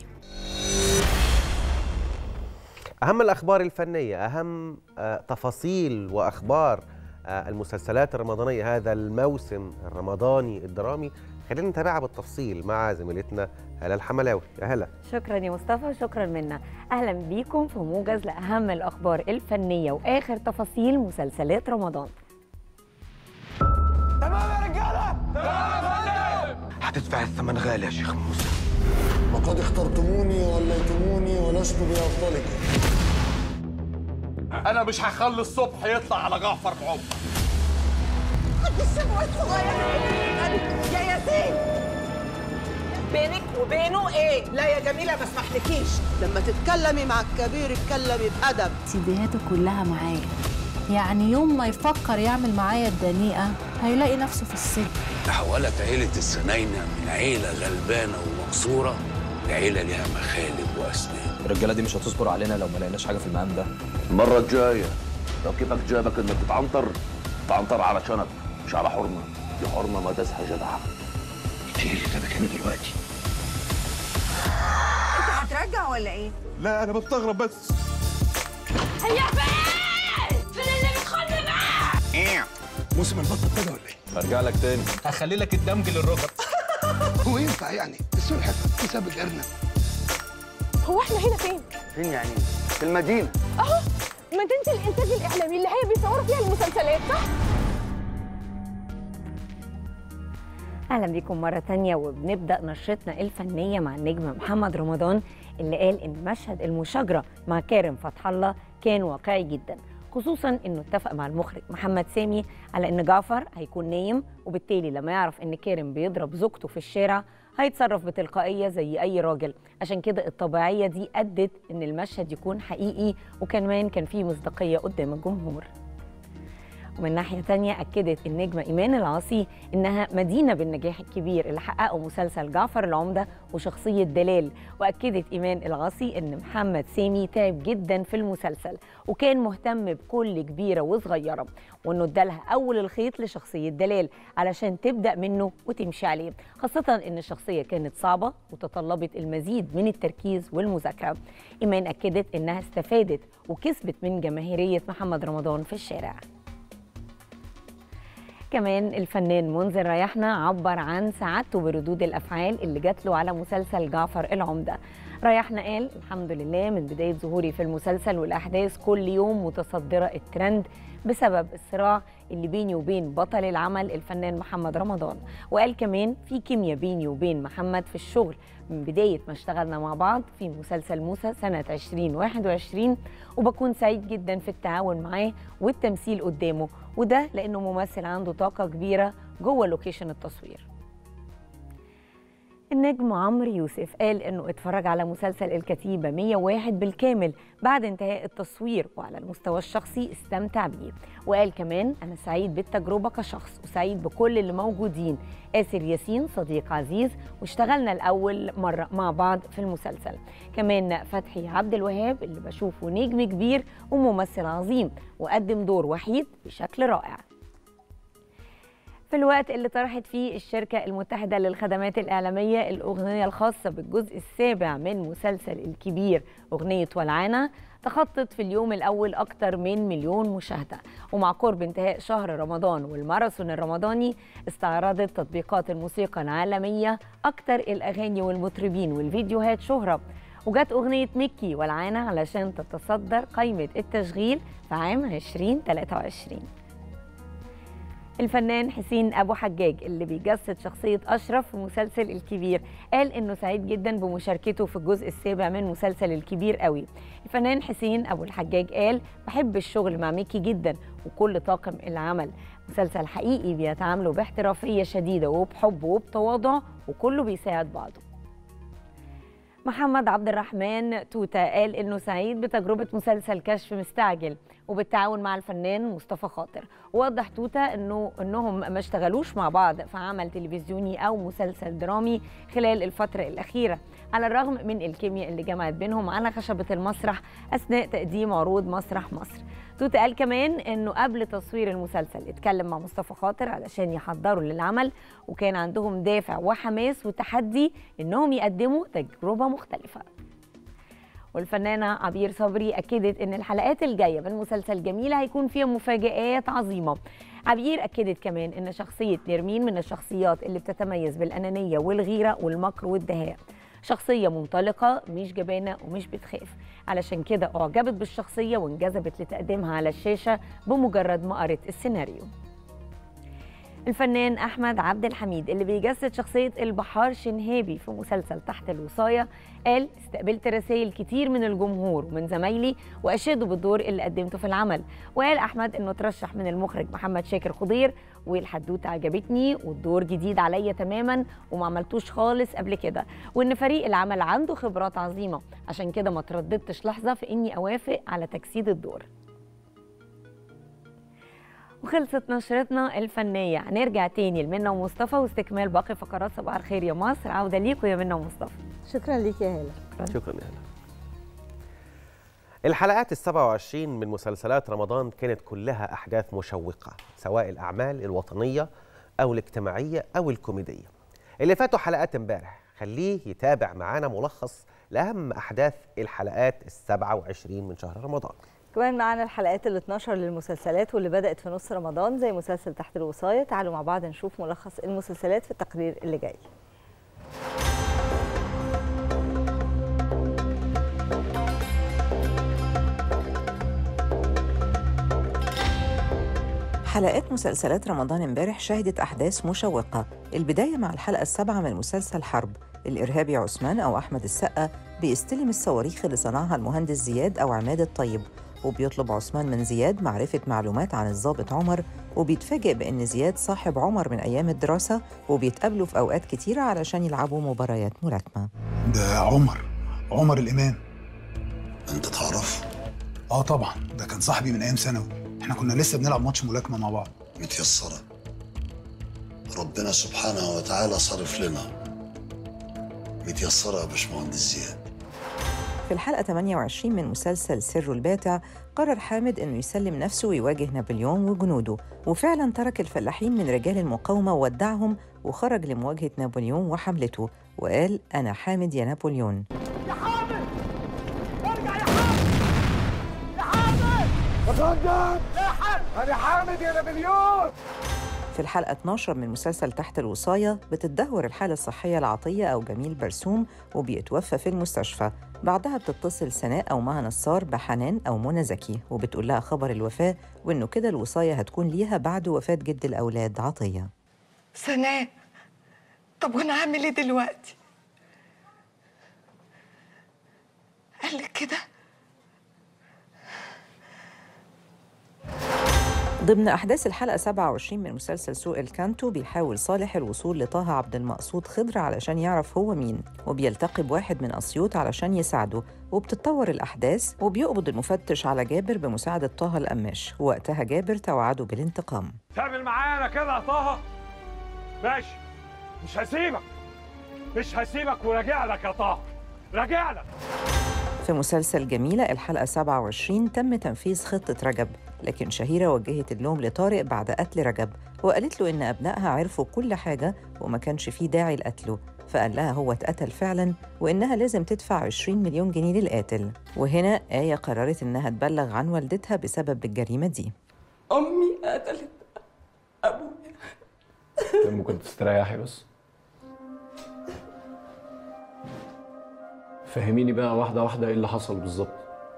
أهم الأخبار الفنية أهم آه، تفاصيل وأخبار آه، المسلسلات الرمضانية هذا الموسم الرمضاني الدرامي خلينا نتابعها بالتفصيل مع زميلتنا هلا الحملاوي يا هلا شكرا يا مصطفى وشكرا منا اهلا بيكم في موجز لاهم الاخبار الفنيه واخر تفاصيل مسلسلات رمضان هتدفع الثمن غالي يا شيخ موسى وقد اخترتموني وليتموني ولست بأفضلكم انا مش هخلي الصبح يطلع على جعفر بعمر يا ياسين بينك وبينه ايه؟ لا يا جميلة ما اسمحلكيش لما تتكلمي مع الكبير اتكلمي بأدب سيديهاته كلها معايا يعني يوم ما يفكر يعمل معايا الدنيئة هيلاقي نفسه في السجن تحولت عيلة السناينة من عيلة غلبانة ومقصورة لعيلة ليها مخالب وأسنان الرجاله دي مش هتصبر علينا لو ما لقيناش حاجه في المقام ده المرة الجاية لو كيفك جابك إنك تتعنطر تعنطر على شنب مش على حرمة دي حرمة ما تسحى جدعة كتير اللي جابك هنا دلوقتي انت هترجع ولا ايه؟ لا انا بستغرب بس هي فين؟ فين اللي بتخلي معاه؟ ايه موسم البط ابتدى ولا ايه؟ هرجع لك تاني هخلي لك الدمج للركب هو ينفع يعني السلحفة تساب الارنب هو احنا هنا فين؟ فين يعني؟ في المدينة اهو مدينة الانتاج الاعلامي اللي هي بيصوروا فيها المسلسلات صح؟ اهلا بيكم مره تانية وبنبدا نشرتنا الفنيه مع النجم محمد رمضان اللي قال ان مشهد المشاجره مع كارم فتح الله كان واقعي جدا خصوصا انه اتفق مع المخرج محمد سامي على ان جعفر هيكون نايم وبالتالي لما يعرف ان كارم بيضرب زوجته في الشارع هيتصرف بتلقائية زي أي راجل عشان كده الطبيعية دي أدت إن المشهد يكون حقيقي وكمان كان فيه مصداقية قدام الجمهور ومن ناحية تانية أكدت النجمة إيمان العاصي إنها مدينة بالنجاح الكبير اللي حققه مسلسل جعفر العمدة وشخصية دلال وأكدت إيمان العاصي إن محمد سامي تعب جدا في المسلسل وكان مهتم بكل كبيرة وصغيرة وإنه ادالها أول الخيط لشخصية دلال علشان تبدأ منه وتمشي عليه خاصة إن الشخصية كانت صعبة وتطلبت المزيد من التركيز والمذاكرة إيمان أكدت إنها استفادت وكسبت من جماهيرية محمد رمضان في الشارع كمان الفنان منذر ريحنا عبر عن سعادته بردود الافعال اللي جات له على مسلسل جعفر العمده ريحنا قال الحمد لله من بدايه ظهوري في المسلسل والاحداث كل يوم متصدره الترند بسبب الصراع اللي بيني وبين بطل العمل الفنان محمد رمضان وقال كمان في كيمياء بيني وبين محمد في الشغل من بداية ما اشتغلنا مع بعض في مسلسل موسى سنة 2021 وبكون سعيد جدا في التعاون معاه والتمثيل قدامه وده لأنه ممثل عنده طاقة كبيرة جوه لوكيشن التصوير النجم عمرو يوسف قال انه اتفرج على مسلسل الكتيبه 101 بالكامل بعد انتهاء التصوير وعلى المستوى الشخصي استمتع بيه وقال كمان انا سعيد بالتجربه كشخص وسعيد بكل اللي موجودين آسر ياسين صديق عزيز واشتغلنا الاول مره مع بعض في المسلسل كمان فتحي عبد الوهاب اللي بشوفه نجم كبير وممثل عظيم وقدم دور وحيد بشكل رائع في الوقت اللي طرحت فيه الشركة المتحدة للخدمات الإعلامية الأغنية الخاصة بالجزء السابع من مسلسل الكبير أغنية ولعانة تخطت في اليوم الأول أكثر من مليون مشاهدة ومع قرب انتهاء شهر رمضان والماراثون الرمضاني استعرضت تطبيقات الموسيقى العالمية أكثر الأغاني والمطربين والفيديوهات شهرة وجت أغنية ميكي ولعانة علشان تتصدر قائمة التشغيل في عام 2023 الفنان حسين ابو حجاج اللي بيجسد شخصيه اشرف في مسلسل الكبير قال انه سعيد جدا بمشاركته في الجزء السابع من مسلسل الكبير قوي الفنان حسين ابو الحجاج قال بحب الشغل مع ميكي جدا وكل طاقم العمل مسلسل حقيقي بيتعاملوا باحترافيه شديده وبحب وبتواضع وكله بيساعد بعضه محمد عبد الرحمن توتا قال انه سعيد بتجربه مسلسل كشف مستعجل وبالتعاون مع الفنان مصطفى خاطر ووضح توتا انه انهم ما اشتغلوش مع بعض في عمل تلفزيوني او مسلسل درامي خلال الفتره الاخيره على الرغم من الكيمياء اللي جمعت بينهم على خشبه المسرح اثناء تقديم عروض مسرح مصر توتا قال كمان انه قبل تصوير المسلسل اتكلم مع مصطفى خاطر علشان يحضروا للعمل وكان عندهم دافع وحماس وتحدي انهم يقدموا تجربه مختلفه والفنانة عبير صبري أكدت إن الحلقات الجاية من مسلسل جميلة هيكون فيها مفاجآت عظيمة عبير أكدت كمان إن شخصية نرمين من الشخصيات اللي بتتميز بالأنانية والغيرة والمكر والدهاء شخصية منطلقة مش جبانة ومش بتخاف علشان كده أعجبت بالشخصية وانجذبت لتقديمها على الشاشة بمجرد ما قرت السيناريو الفنان احمد عبد الحميد اللي بيجسد شخصيه البحار شنهابي في مسلسل تحت الوصايه قال استقبلت رسائل كتير من الجمهور ومن زمايلي واشادوا بالدور اللي قدمته في العمل وقال احمد انه ترشح من المخرج محمد شاكر خضير والحدوته عجبتني والدور جديد عليا تماما وما عملتوش خالص قبل كده وان فريق العمل عنده خبرات عظيمه عشان كده ما ترددتش لحظه في اني اوافق على تجسيد الدور وخلصت نشرتنا الفنية هنرجع تاني لمنى ومصطفى واستكمال باقي فقرات صباح الخير يا مصر عودة ليكوا يا منى ومصطفى شكرا ليك يا هالة شكرا يا هلا الحلقات ال 27 من مسلسلات رمضان كانت كلها أحداث مشوقة سواء الأعمال الوطنية أو الاجتماعية أو الكوميدية اللي فاتوا حلقات امبارح خليه يتابع معانا ملخص لأهم أحداث الحلقات ال 27 من شهر رمضان كمان معانا الحلقات ال 12 للمسلسلات واللي بدأت في نص رمضان زي مسلسل تحت الوصاية تعالوا مع بعض نشوف ملخص المسلسلات في التقرير اللي جاي حلقات مسلسلات رمضان امبارح شهدت أحداث مشوقة البداية مع الحلقة السابعة من مسلسل حرب الإرهابي عثمان أو أحمد السقا بيستلم الصواريخ اللي صنعها المهندس زياد أو عماد الطيب وبيطلب عثمان من زياد معرفة معلومات عن الضابط عمر وبيتفاجئ بأن زياد صاحب عمر من أيام الدراسة وبيتقابلوا في أوقات كتيرة علشان يلعبوا مباريات ملاكمة ده عمر عمر الإمام انت تعرف اه طبعا ده كان صاحبي من ايام ثانوي احنا كنا لسه بنلعب ماتش ملاكمه مع بعض متيسرة ربنا سبحانه وتعالى صرف لنا متيسرة يا باشمهندس زياد في الحلقة 28 من مسلسل سر الباتع قرر حامد إنه يسلم نفسه ويواجه نابليون وجنوده وفعلا ترك الفلاحين من رجال المقاومة وودعهم وخرج لمواجهة نابليون وحملته وقال أنا حامد يا نابليون اتفضل انا حامد يا نابليون في الحلقة 12 من مسلسل تحت الوصاية بتتدهور الحالة الصحية لعطية أو جميل برسوم وبيتوفى في المستشفى بعدها بتتصل سناء أو مها نصار بحنان أو منى زكي وبتقول لها خبر الوفاة وإنه كده الوصاية هتكون ليها بعد وفاة جد الأولاد عطية سناء طب وانا اعمل ايه دلوقتي قال لك كده ضمن أحداث الحلقة 27 من مسلسل سوق الكانتو بيحاول صالح الوصول لطه عبد المقصود خضر علشان يعرف هو مين وبيلتقي بواحد من أسيوط علشان يساعده وبتتطور الأحداث وبيقبض المفتش على جابر بمساعدة طه القماش ووقتها جابر توعده بالانتقام تعمل معانا كده يا طه ماشي مش هسيبك مش هسيبك وراجع لك يا طه راجع لك في مسلسل جميلة الحلقة 27 تم تنفيذ خطة رجب لكن شهيرة وجهت اللوم لطارق بعد قتل رجب وقالت له إن أبنائها عرفوا كل حاجة وما كانش فيه داعي لقتله فقال لها هو اتقتل فعلا وإنها لازم تدفع 20 مليون جنيه للقاتل وهنا آية قررت إنها تبلغ عن والدتها بسبب الجريمة دي امي قتلت ابويا ممكن تستريحي بس فهميني بقى واحدة واحدة ايه اللي حصل بالظبط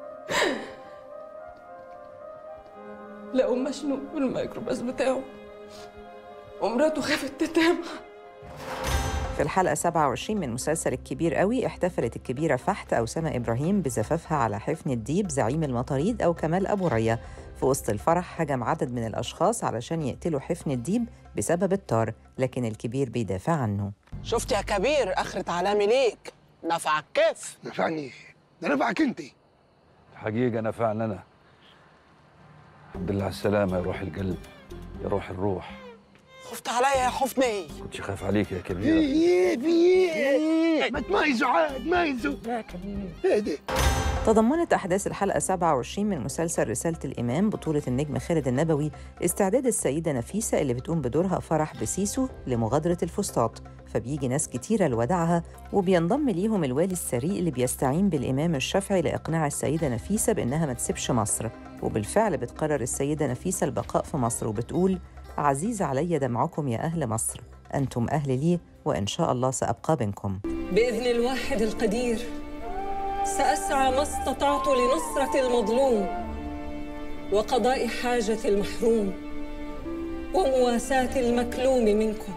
لقوا مشنوق بالميكروباص بتاعه ومراته خافت تتابع في الحلقة 27 من مسلسل الكبير قوي احتفلت الكبيرة فحت أو سما إبراهيم بزفافها على حفن الديب زعيم المطاريد أو كمال أبو ريا في وسط الفرح هجم عدد من الأشخاص علشان يقتلوا حفن الديب بسبب الطار لكن الكبير بيدافع عنه شفت يا كبير اخرة علامي ليك نفعك كيف نفعني ده نفعك انت الحقيقة نفعنا أنا الحمد لله على السلامة يا روح القلب يا روح الروح خفت عليا يا حفني كنتش خايف عليك يا في كبير ايه في ايه ما تميزوا عاد ميزوا يا كبير ايه ده تضمنت أحداث الحلقة 27 من مسلسل رسالة الإمام بطولة النجم خالد النبوي استعداد السيدة نفيسة اللي بتقوم بدورها فرح بسيسو لمغادرة الفسطاط فبيجي ناس كتيرة لوداعها وبينضم ليهم الوالي السري اللي بيستعين بالإمام الشافعي لإقناع السيدة نفيسة بإنها ما تسيبش مصر وبالفعل بتقرر السيدة نفيسة البقاء في مصر وبتقول عزيز علي دمعكم يا أهل مصر أنتم أهل لي وإن شاء الله سأبقى بينكم بإذن الواحد القدير سأسعى ما استطعت لنصرة المظلوم وقضاء حاجة المحروم ومواساة المكلوم منكم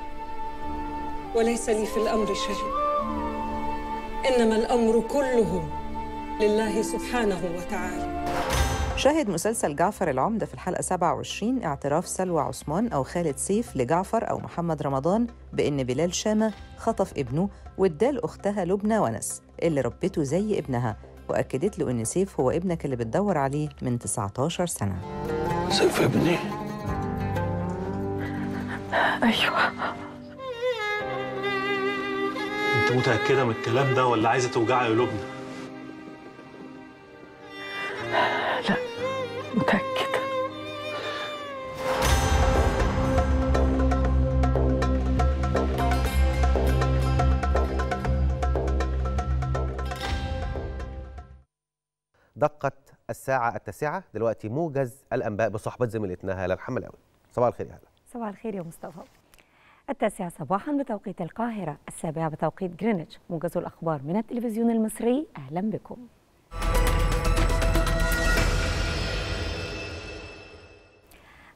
وليس لي في الأمر شيء إنما الأمر كله لله سبحانه وتعالى شاهد مسلسل جعفر العمدة في الحلقة 27 اعتراف سلوى عثمان أو خالد سيف لجعفر أو محمد رمضان بإن بلال شامة خطف ابنه واداه أختها لبنى ونس اللي ربته زي ابنها وأكدت له إن سيف هو ابنك اللي بتدور عليه من 19 سنة سيف ابني ايوه انت متأكدة من الكلام ده ولا عايزة توجعي قلوبنا؟ لا متأكدة دقت الساعة التاسعة دلوقتي موجز الأنباء بصحبة زميلتنا هالة الحملاوي صباح الخير يا هالة صباح الخير يا مصطفى التاسعة صباحا بتوقيت القاهرة السابعة بتوقيت جرينتش موجز الأخبار من التلفزيون المصري أهلا بكم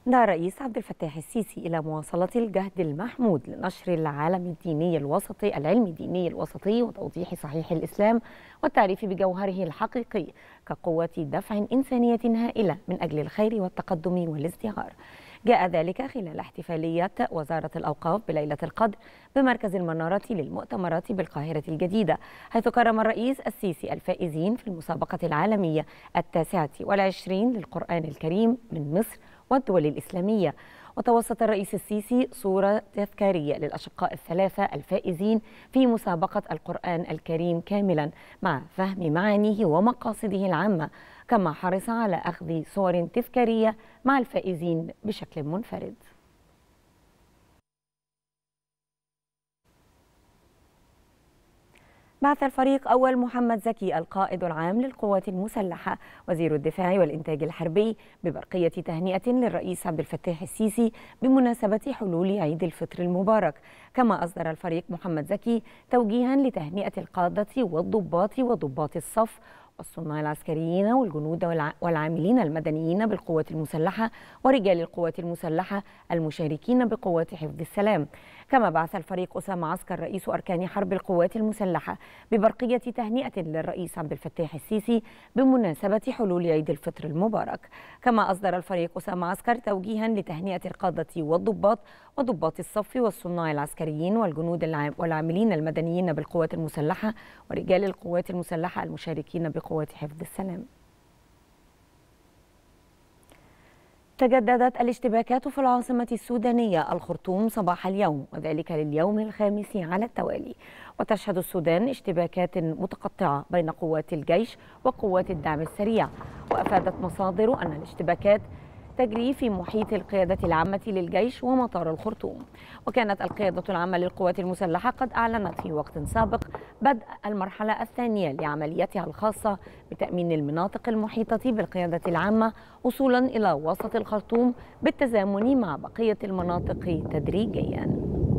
دعا الرئيس عبد الفتاح السيسي إلى مواصلة الجهد المحمود لنشر العالم الديني الوسطي العلم الديني الوسطي وتوضيح صحيح الإسلام والتعريف بجوهره الحقيقي كقوة دفع إنسانية هائلة من أجل الخير والتقدم والازدهار جاء ذلك خلال احتفالية وزارة الأوقاف بليلة القدر بمركز المنارة للمؤتمرات بالقاهرة الجديدة حيث كرم الرئيس السيسي الفائزين في المسابقة العالمية التاسعة والعشرين للقرآن الكريم من مصر والدول الإسلامية وتوسط الرئيس السيسي صورة تذكارية للأشقاء الثلاثة الفائزين في مسابقة القرآن الكريم كاملا مع فهم معانيه ومقاصده العامة كما حرص على أخذ صور تذكارية مع الفائزين بشكل منفرد بعث الفريق أول محمد زكي القائد العام للقوات المسلحة وزير الدفاع والإنتاج الحربي ببرقية تهنئة للرئيس عبد الفتاح السيسي بمناسبة حلول عيد الفطر المبارك كما أصدر الفريق محمد زكي توجيها لتهنئة القادة والضباط وضباط الصف والصناع العسكريين والجنود والع- والعاملين المدنيين بالقوات المسلحة ورجال القوات المسلحة المشاركين بقوات حفظ السلام كما بعث الفريق أسامة عسكر رئيس أركان حرب القوات المسلحة ببرقية تهنئة للرئيس عبد الفتاح السيسي بمناسبة حلول عيد الفطر المبارك كما أصدر الفريق أسامة عسكر توجيها لتهنئة القادة والضباط وضباط الصف والصناع العسكريين والجنود العام والعاملين المدنيين بالقوات المسلحة ورجال القوات المسلحة المشاركين بقوات حفظ السلام تجددت الاشتباكات في العاصمة السودانية الخرطوم صباح اليوم وذلك لليوم الخامس على التوالي وتشهد السودان اشتباكات متقطعة بين قوات الجيش وقوات الدعم السريع وأفادت مصادر أن الاشتباكات تجري في محيط القيادة العامة للجيش ومطار الخرطوم وكانت القيادة العامة للقوات المسلحة قد أعلنت في وقت سابق بدء المرحلة الثانية لعملياتها الخاصة بتأمين المناطق المحيطة بالقيادة العامة وصولا إلى وسط الخرطوم بالتزامن مع بقية المناطق تدريجياً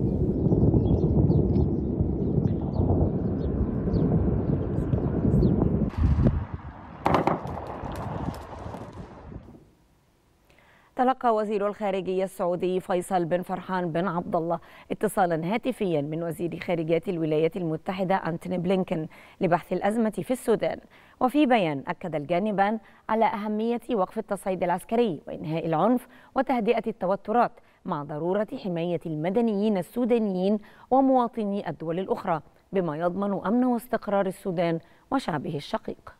تلقى وزير الخارجية السعودي فيصل بن فرحان بن عبد الله اتصالا هاتفيا من وزير خارجية الولايات المتحدة أنتوني بلينكن لبحث الأزمة في السودان وفي بيان أكد الجانبان على أهمية وقف التصعيد العسكري وإنهاء العنف وتهدئة التوترات مع ضرورة حماية المدنيين السودانيين ومواطني الدول الأخرى بما يضمن أمن واستقرار السودان وشعبه الشقيق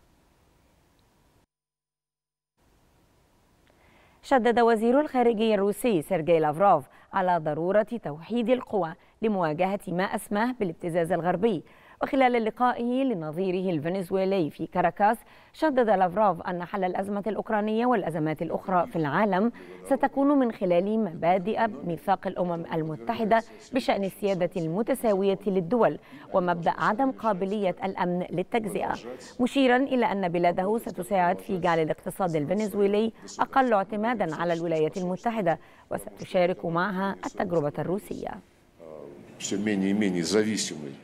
شدد وزير الخارجية الروسي سيرجي لافروف على ضرورة توحيد القوى لمواجهة ما أسماه بالابتزاز الغربي وخلال لقائه لنظيره الفنزويلي في كاراكاس شدد لافروف أن حل الأزمة الأوكرانية والأزمات الأخرى في العالم ستكون من خلال مبادئ ميثاق الأمم المتحدة بشأن السيادة المتساوية للدول ومبدأ عدم قابلية الأمن للتجزئة مشيرا إلى أن بلاده ستساعد في جعل الاقتصاد الفنزويلي أقل اعتمادا على الولايات المتحدة وستشارك معها التجربة الروسية все менее и менее зависимой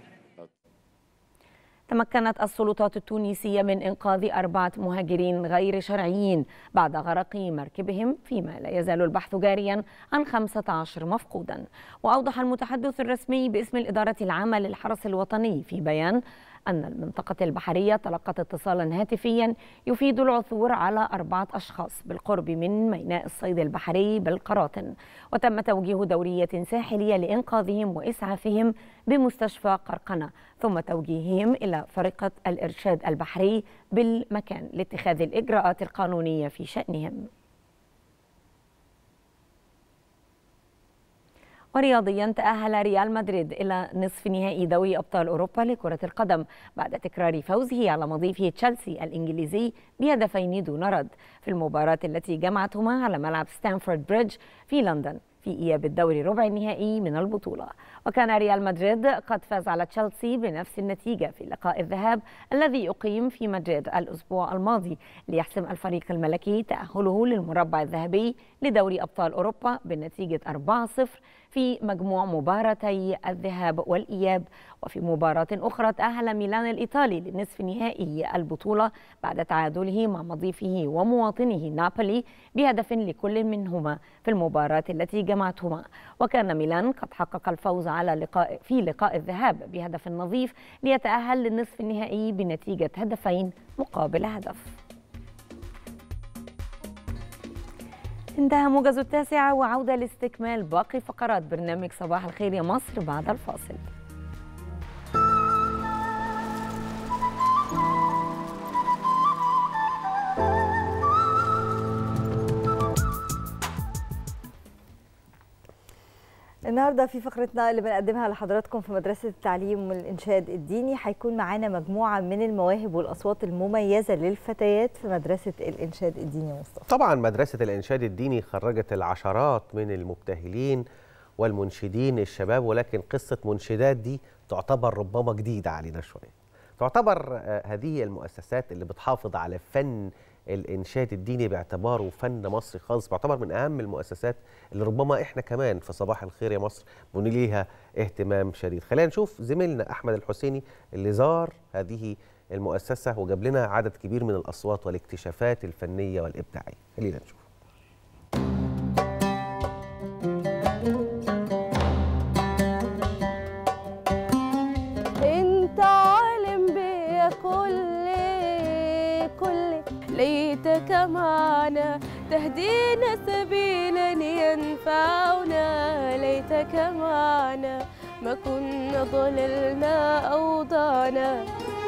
تمكنت السلطات التونسية من إنقاذ أربعة مهاجرين غير شرعيين بعد غرق مركبهم فيما لا يزال البحث جاريا عن 15 مفقودا وأوضح المتحدث الرسمي باسم الإدارة العامة للحرس الوطني في بيان أن المنطقة البحرية تلقت اتصالا هاتفيا يفيد العثور على أربعة أشخاص بالقرب من ميناء الصيد البحري بالقراطن وتم توجيه دورية ساحلية لإنقاذهم وإسعافهم بمستشفى قرقنة ثم توجيههم إلى فرقة الإرشاد البحري بالمكان لاتخاذ الإجراءات القانونية في شأنهم ورياضيا تأهل ريال مدريد إلى نصف نهائي دوري أبطال أوروبا لكرة القدم بعد تكرار فوزه على مضيفه تشيلسي الإنجليزي بهدفين دون رد في المباراة التي جمعتهما على ملعب ستانفورد بريدج في لندن في إياب الدوري ربع النهائي من البطولة وكان ريال مدريد قد فاز على تشيلسي بنفس النتيجة في لقاء الذهاب الذي أقيم في مدريد الأسبوع الماضي ليحسم الفريق الملكي تأهله للمربع الذهبي لدوري أبطال أوروبا بنتيجة 4-0 في مجموع مباراتي الذهاب والإياب وفي مباراة أخرى تأهل ميلان الإيطالي لنصف نهائي البطولة بعد تعادله مع مضيفه ومواطنه نابولي بهدف لكل منهما في المباراة التي جمعتهما وكان ميلان قد حقق الفوز على لقاء في لقاء الذهاب بهدف نظيف ليتأهل للنصف النهائي بنتيجة هدفين مقابل هدف انتهى موجز التاسعة وعودة لاستكمال باقي فقرات برنامج صباح الخير يا مصر بعد الفاصل النهارده في فقرتنا اللي بنقدمها لحضراتكم في مدرسه التعليم والانشاد الديني هيكون معانا مجموعه من المواهب والاصوات المميزه للفتيات في مدرسه الانشاد الديني مصطفى طبعا مدرسة الإنشاد الديني خرجت العشرات من المبتهلين والمنشدين الشباب ولكن قصة منشدات دي تعتبر ربما جديدة علينا شوية تعتبر آه، هذه المؤسسات اللي بتحافظ على فن الإنشاد الديني باعتباره فن مصري خالص بيعتبر من أهم المؤسسات اللي ربما إحنا كمان في صباح الخير يا مصر بنليها اهتمام شديد خلينا نشوف زميلنا أحمد الحسيني اللي زار هذه المؤسسة وجاب لنا عدد كبير من الأصوات والاكتشافات الفنية والإبداعية خلينا نشوف انت عالم بكل كل ليتك معنا تهدينا سبيلا ينفعنا ليتك معنا ما كنا ضللنا أو ضعنا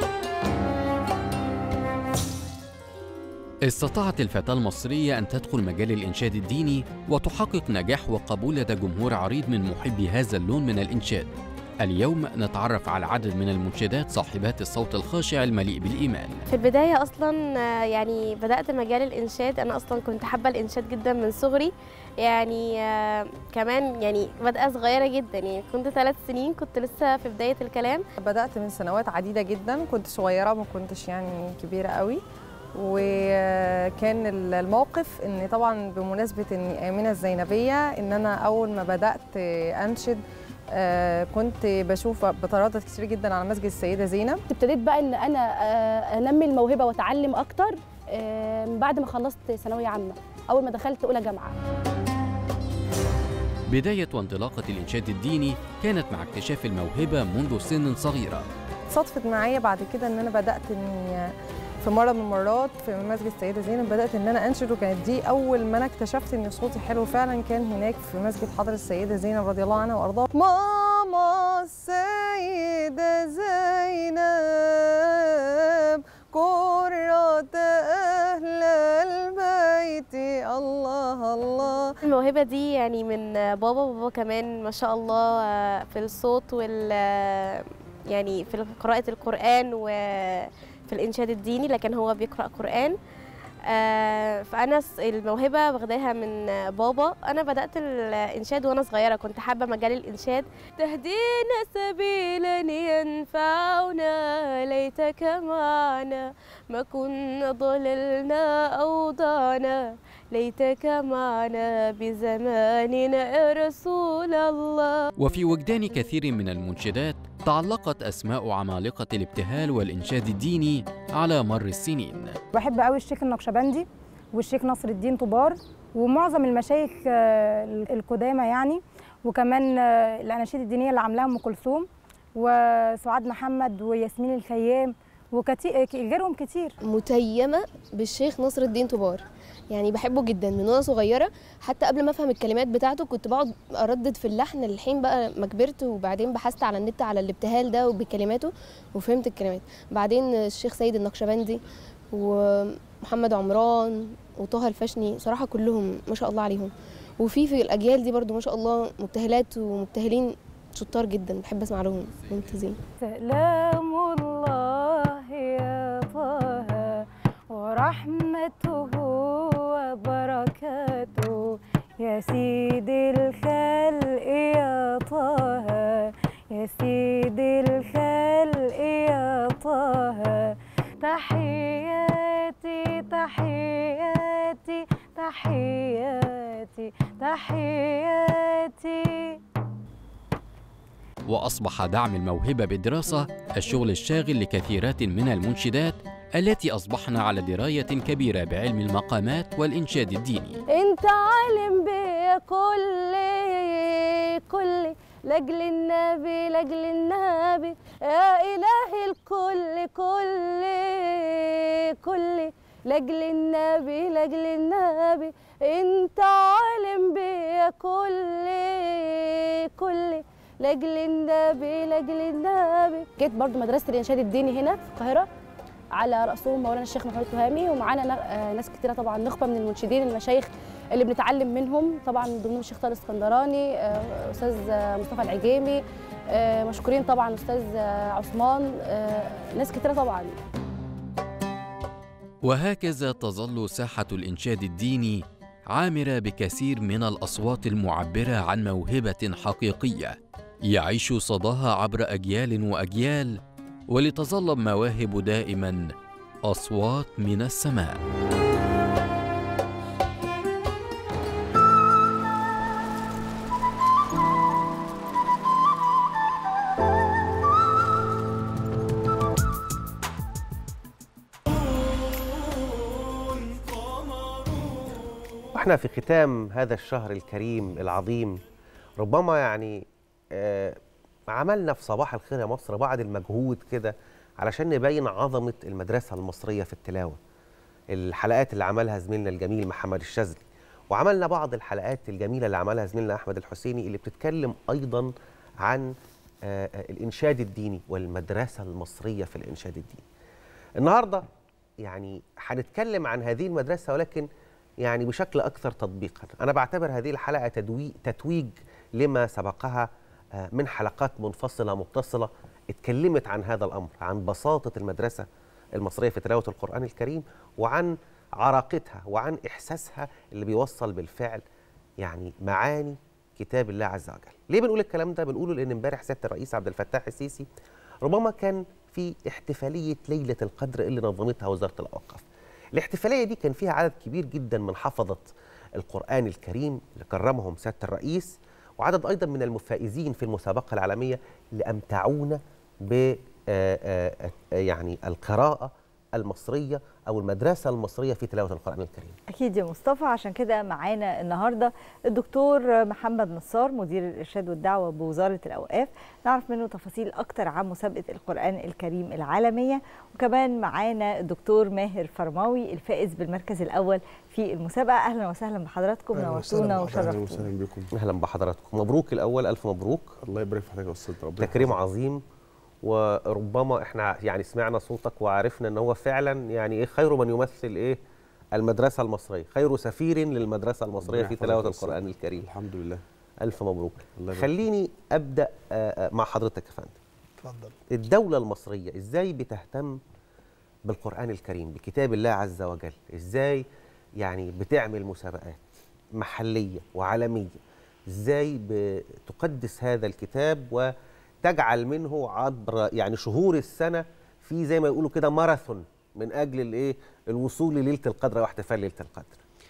استطاعت الفتاة المصرية أن تدخل مجال الإنشاد الديني وتحقق نجاح وقبول لدى جمهور عريض من محبي هذا اللون من الإنشاد. اليوم نتعرف على عدد من المنشدات صاحبات الصوت الخاشع المليء بالإيمان. في البداية أصلا آه، يعني بدأت مجال الإنشاد أنا أصلا كنت حابة الإنشاد جدا من صغري يعني آه، كمان يعني بادئة صغيرة جدا يعني كنت ثلاث سنين كنت لسه في بداية الكلام بدأت من سنوات عديدة جدا كنت صغيرة ما كنتش يعني كبيرة قوي وكان الموقف ان طبعا بمناسبة اني آمنة الزينبية ان انا اول ما بدأت انشد آه، كنت بشوف بتردد كتير جدا على مسجد السيدة زينب ابتديت بقى ان انا آه، انمي الموهبه واتعلم اكتر آه، بعد ما خلصت ثانويه عامه اول ما دخلت اولى جامعه بداية وانطلاقة الإنشاد الديني كانت مع اكتشاف الموهبة منذ سن صغيرة. صدفت معايا بعد كده ان انا بدات اني في مره من المرات في مسجد السيده زينب بدات ان انا انشد وكانت دي اول ما انا اكتشفت ان صوتي حلو فعلا كان هناك في مسجد حضره السيده زينب رضي الله عنها وارضاها ماما السيده زينب قرة اهل البيت الله الله الموهبة دي يعني من بابا وبابا كمان ما شاء الله آه، في الصوت وال يعني في قراءة القرآن وفي الإنشاد الديني لكن هو بيقرأ قرآن آه، فأنا س- الموهبة واخداها من بابا أنا بدأت الإنشاد وأنا صغيرة كنت حابة مجال الإنشاد تهدينا سبيلا ينفعنا ليتك معنا ما كنا ضللنا أو ضعنا ليتك معنا بزماننا يا رسول الله وفي وجدان كثير من المنشدات تعلقت أسماء عمالقة الابتهال والإنشاد الديني على مر السنين. بحب قوي الشيخ النقشبندي والشيخ نصر الدين طبار ومعظم المشايخ آه، القدامى يعني وكمان آه، الاناشيد الدينيه اللي عاملاها ام كلثوم وسعاد محمد وياسمين الخيام وكتير غيرهم كتير متيمة بالشيخ نصر الدين طبار يعني بحبه جدا من وانا صغيره حتى قبل ما افهم الكلمات بتاعته كنت بقعد اردد في اللحن الحين بقى ما كبرت وبعدين بحثت على النت على الابتهال ده وبكلماته وفهمت الكلمات بعدين الشيخ سيد النقشبندي ومحمد عمران وطه الفشني صراحه كلهم ما شاء الله عليهم وفي في الاجيال دي برضو ما شاء الله مبتهلات ومبتهلين شطار جدا بحب اسمع لهم ممتازين سلام الله يا طه ورحمته وبركاته يا سيدي الخير يا سيدي الخلق يا طه تحياتي تحياتي تحياتي تحياتي وأصبح دعم الموهبة بالدراسة الشغل الشاغل لكثيرات من المنشدات التي أصبحن على دراية كبيرة بعلم المقامات والإنشاد الديني انت عالم بيا كل كل لاجل النبي لاجل النبي يا اله الكل كل كل لاجل النبي لاجل النبي انت عالم بيا كل كل لاجل النبي لاجل النبي جيت برضو مدرسه الانشاد الديني هنا في القاهره على راسهم مولانا الشيخ محمود التهامي ومعانا نا- آه، ناس كتيره طبعا نخبه من المنشدين المشايخ اللي بنتعلم منهم طبعا من ضمنهم الشيخ طارق الاسكندراني آه، استاذ آه، مصطفى العجيمي آه، مشكورين طبعا استاذ آه، عثمان آه، ناس كتيره طبعا وهكذا تظل ساحة الإنشاد الديني عامرة بكثير من الأصوات المعبرة عن موهبة حقيقية يعيش صداها عبر أجيال وأجيال ولتظل المواهب دائما أصوات من السماء واحنا في ختام هذا الشهر الكريم العظيم ربما يعني آه عملنا في صباح الخير يا مصر بعض المجهود كده علشان نبين عظمة المدرسة المصرية في التلاوة الحلقات اللي عملها زميلنا الجميل محمد الشاذلي وعملنا بعض الحلقات الجميلة اللي عملها زميلنا أحمد الحسيني اللي بتتكلم أيضا عن آه آه، الإنشاد الديني والمدرسة المصرية في الإنشاد الديني النهاردة يعني هنتكلم عن هذه المدرسة ولكن يعني بشكل أكثر تطبيقا أنا بعتبر هذه الحلقة تدوي تتويج لما سبقها آه، من حلقات منفصلة متصلة اتكلمت عن هذا الأمر عن بساطة المدرسة المصرية في تلاوة القرآن الكريم وعن عراقتها وعن إحساسها اللي بيوصل بالفعل يعني معاني كتاب الله عز وجل ليه بنقول الكلام ده بنقوله لأن امبارح سيادة الرئيس عبد الفتاح السيسي ربما كان في احتفالية ليلة القدر اللي نظمتها وزارة الأوقاف الاحتفالية دي كان فيها عدد كبير جدا من حفظة القرآن الكريم اللي كرمهم سيادة الرئيس وعدد أيضا من المفائزين في المسابقة العالمية اللي أمتعونا ب آه، آه، آه، يعني القراءة المصرية أو المدرسة المصرية في تلاوة القرآن الكريم اكيد يا مصطفى عشان كده معانا النهارده الدكتور محمد نصار مدير الارشاد والدعوه بوزاره الاوقاف نعرف منه تفاصيل اكتر عن مسابقه القران الكريم العالميه وكمان معانا الدكتور ماهر فرماوي الفائز بالمركز الاول في المسابقه اهلا وسهلا بحضراتكم نورتونا وشرفتونا وسهلا بكم أهلا بحضراتكم مبروك الأول ألف مبروك الله يبارك في حضرتك يا استاذ ربنا تكريم عظيم وربما احنا يعني سمعنا صوتك وعرفنا ان هو فعلا يعني ايه خير من يمثل ايه المدرسه المصريه خير سفير للمدرسه المصريه في يحفظك تلاوه يا أستاذ. القران الكريم الحمد لله الف مبروك الله يبارك خليني ابدا آه، آه، مع حضرتك يا فندم اتفضل الدوله المصريه ازاي بتهتم بالقران الكريم بكتاب الله عز وجل ازاي يعني بتعمل مسابقات محليه وعالميه ازاي بتقدس هذا الكتاب وتجعل منه عبر يعني شهور السنه في زي ما يقولوا كده ماراثون من اجل الايه الوصول لليله القدر واحتفال ليله القدر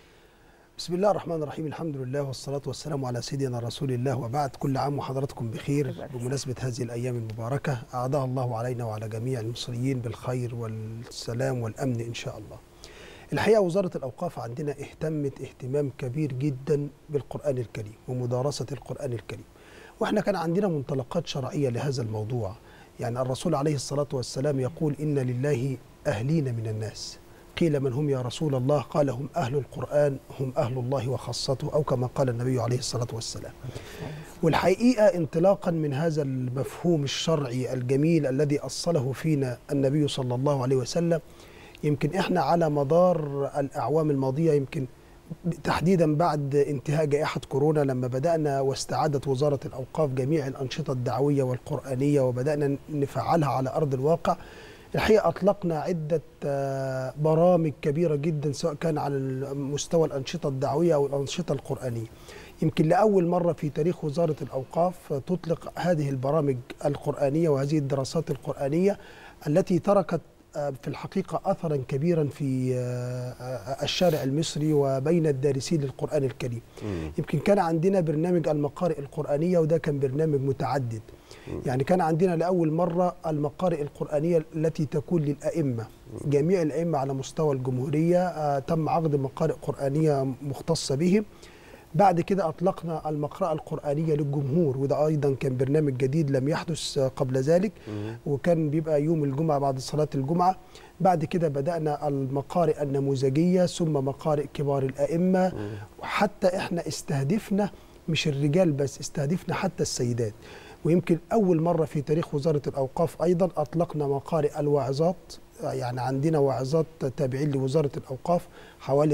بسم الله الرحمن الرحيم الحمد لله والصلاة والسلام على سيدنا رسول الله وبعد كل عام وحضراتكم بخير بمناسبة هذه الأيام المباركة أعادها الله علينا وعلى جميع المصريين بالخير والسلام والأمن إن شاء الله الحقيقة وزارة الأوقاف عندنا اهتمت اهتمام كبير جدا بالقرآن الكريم ومدارسة القرآن الكريم واحنا كان عندنا منطلقات شرعية لهذا الموضوع يعني الرسول عليه الصلاة والسلام يقول إن لله أهلين من الناس قيل من هم يا رسول الله قال هم أهل القرآن هم أهل الله وخاصته أو كما قال النبي عليه الصلاة والسلام والحقيقة انطلاقا من هذا المفهوم الشرعي الجميل الذي أصله فينا النبي صلى الله عليه وسلم يمكن احنا على مدار الأعوام الماضية يمكن تحديدا بعد انتهاء جائحة كورونا لما بدأنا واستعادت وزارة الأوقاف جميع الأنشطة الدعوية والقرآنية وبدأنا نفعلها على أرض الواقع الحقيقة أطلقنا عدة آه، برامج كبيرة جدا سواء كان على مستوى الأنشطة الدعوية أو الأنشطة القرآنية يمكن لاول مره في تاريخ وزاره الاوقاف تطلق هذه البرامج القرانيه وهذه الدراسات القرانيه التي تركت آه، في الحقيقه اثرا كبيرا في آه، آه، الشارع المصري وبين الدارسين للقران الكريم. يمكن كان عندنا برنامج المقارئ القرآنية وده كان برنامج متعدد يعني كان عندنا لأول مرة المقارئ القرآنية التي تكون للأئمة جميع الأئمة على مستوى الجمهورية آه، تم عقد مقارئ قرآنية مختصة بهم بعد كده أطلقنا المقرأة القرآنية للجمهور وده أيضا كان برنامج جديد لم يحدث آه، قبل ذلك وكان بيبقى يوم الجمعة بعد صلاة الجمعة بعد كده بدأنا المقارئ النموذجية ثم مقارئ كبار الأئمة وحتى احنا استهدفنا مش الرجال بس استهدفنا حتى السيدات ويمكن أول مرة في تاريخ وزارة الأوقاف أيضا أطلقنا مقارئ الواعظات يعني عندنا واعظات تابعين لوزارة الأوقاف حوالي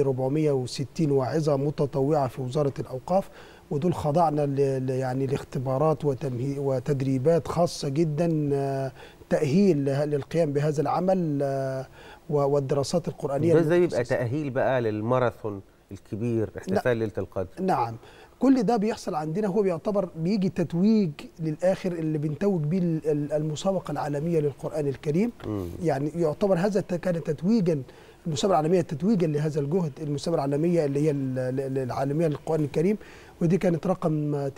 460 واعظة متطوعة في وزارة الأوقاف ودول خضعنا ل- ل- يعني لاختبارات وتمهي وتدريبات خاصة جدا آه، تأهيل له- للقيام بهذا العمل آه، و- والدراسات القرآنية ده ازاي بيبقى المختصة. تأهيل بقى للماراثون الكبير احتفال ليلة القدر نعم كل ده بيحصل عندنا هو بيعتبر بيجي تتويج للاخر اللي بنتوج بيه ال- ال- المسابقه العالميه للقران الكريم يعني يعتبر هذا الت- كان تتويجا المسابقه العالميه تتويجا لهذا الجهد المسابقه العالميه اللي هي ال- ال- العالميه للقران الكريم ودي كانت رقم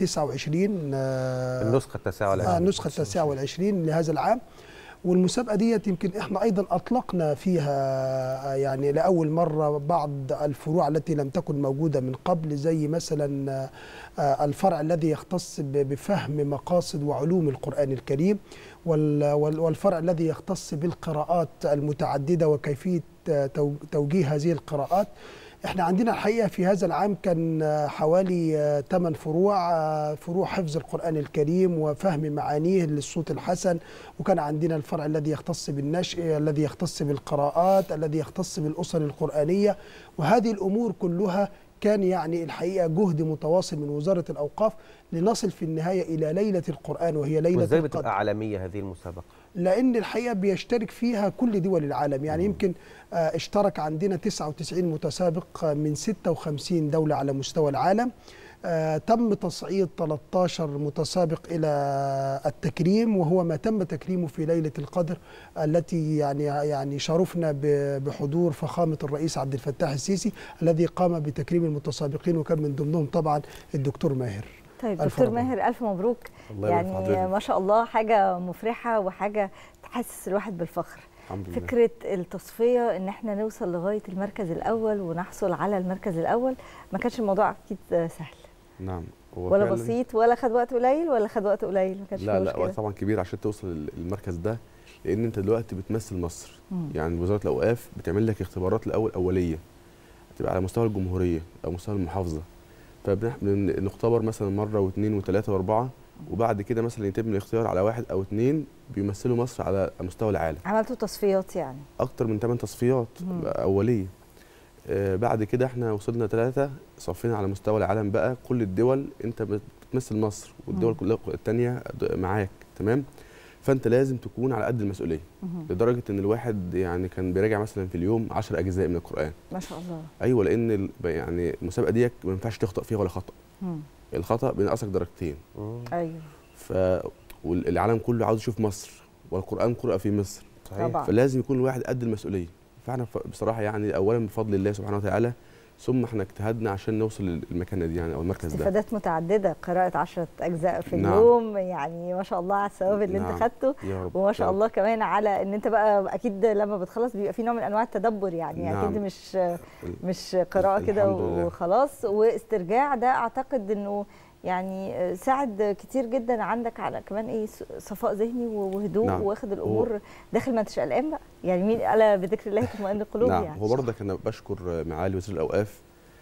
29 آه، النسخة التاسعة آه والعشرين النسخة التاسعة والعشرين لهذا العام والمسابقة ديت يمكن احنا أيضا أطلقنا فيها آه، يعني لأول مرة بعض الفروع التي لم تكن موجودة من قبل زي مثلا آه، آه، الفرع الذي يختص ب- بفهم مقاصد وعلوم القرآن الكريم وال- وال- والفرع الذي يختص بالقراءات المتعددة وكيفية آه، تو- توجيه هذه القراءات احنا عندنا الحقيقه في هذا العام كان آه، حوالي 8 فروع آه، فروع حفظ القران الكريم وفهم معانيه للصوت الحسن وكان عندنا الفرع الذي يختص بالنشء الذي يختص بالقراءات الذي يختص بالاسر القرانيه وهذه الامور كلها كان يعني الحقيقه جهد متواصل من وزاره الاوقاف لنصل في النهايه الى ليله القران وهي ليله وازاي القدر بتبقى عالمية هذه المسابقة لان الحقيقه بيشترك فيها كل دول العالم يعني يمكن آه، اشترك عندنا 99 متسابق آه، من 56 دوله على مستوى العالم آه، تم تصعيد 13 متسابق الى التكريم وهو ما تم تكريمه في ليله القدر التي يعني يعني شرفنا ب- بحضور فخامه الرئيس عبد الفتاح السيسي الذي قام بتكريم المتسابقين وكان من ضمنهم طبعا الدكتور ماهر طيب ألف دكتور مبروك. ماهر الف مبروك الله يبارك في يعني حضرتك. ما شاء الله حاجه مفرحه وحاجه تحسس الواحد بالفخر الحمد لله. فكره التصفيه ان احنا نوصل لغايه المركز الاول ونحصل على المركز الاول ما كانش الموضوع اكيد سهل نعم هو ولا فعلاً- بسيط ولا خد وقت قليل ولا خد وقت قليل ما كانش لا فيه لا مشكلة. وقت طبعا كبير عشان توصل المركز ده لان انت دلوقتي بتمثل مصر مم. يعني وزاره الاوقاف بتعمل لك اختبارات الاول اوليه تبقى على مستوى الجمهوريه او مستوى المحافظه فبنختبر مثلا مره واثنين وثلاثه واربعه وبعد كده مثلا يتم الاختيار على واحد او اثنين بيمثلوا مصر على مستوى العالم عملتوا تصفيات يعني اكتر من 8 تصفيات مم. اوليه آه بعد كده احنا وصلنا ثلاثة صفينا على مستوى العالم بقى كل الدول انت بتمثل مصر والدول مم. كلها التانية معاك تمام فانت لازم تكون على قد المسؤوليه مهم. لدرجه ان الواحد يعني كان بيراجع مثلا في اليوم 10 اجزاء من القران ما شاء الله ايوه لان ال- يعني المسابقه ديت ما ينفعش تخطئ فيها ولا خطا مم. الخطا بينقصك درجتين ايوه ف والعالم كله عاوز يشوف مصر والقران قرأ في مصر صحيح. طبعاً. فلازم يكون الواحد قد المسؤوليه فاحنا ف- بصراحه يعني اولا بفضل الله سبحانه وتعالى ثم احنا اجتهدنا عشان نوصل للمكانه دي يعني او المركز ده استفادات متعدده قراءه 10 اجزاء في نعم. اليوم يعني ما شاء الله على الثواب اللي نعم. انت خدته يا رب، وما يا شاء رب. الله كمان على ان انت بقى اكيد لما بتخلص بيبقى في نوع من انواع التدبر يعني نعم. اكيد مش مش قراءه كده الحمد لله. وخلاص واسترجاع ده اعتقد انه يعني ساعد كتير جدا عندك على كمان ايه صفاء ذهني وهدوء نعم. واخد هو- الامور داخل ما انتش قلقان بقى يعني مين الا بذكر الله تطمئن القلوب نعم يعني هو برضك انا بشكر معالي وزير الاوقاف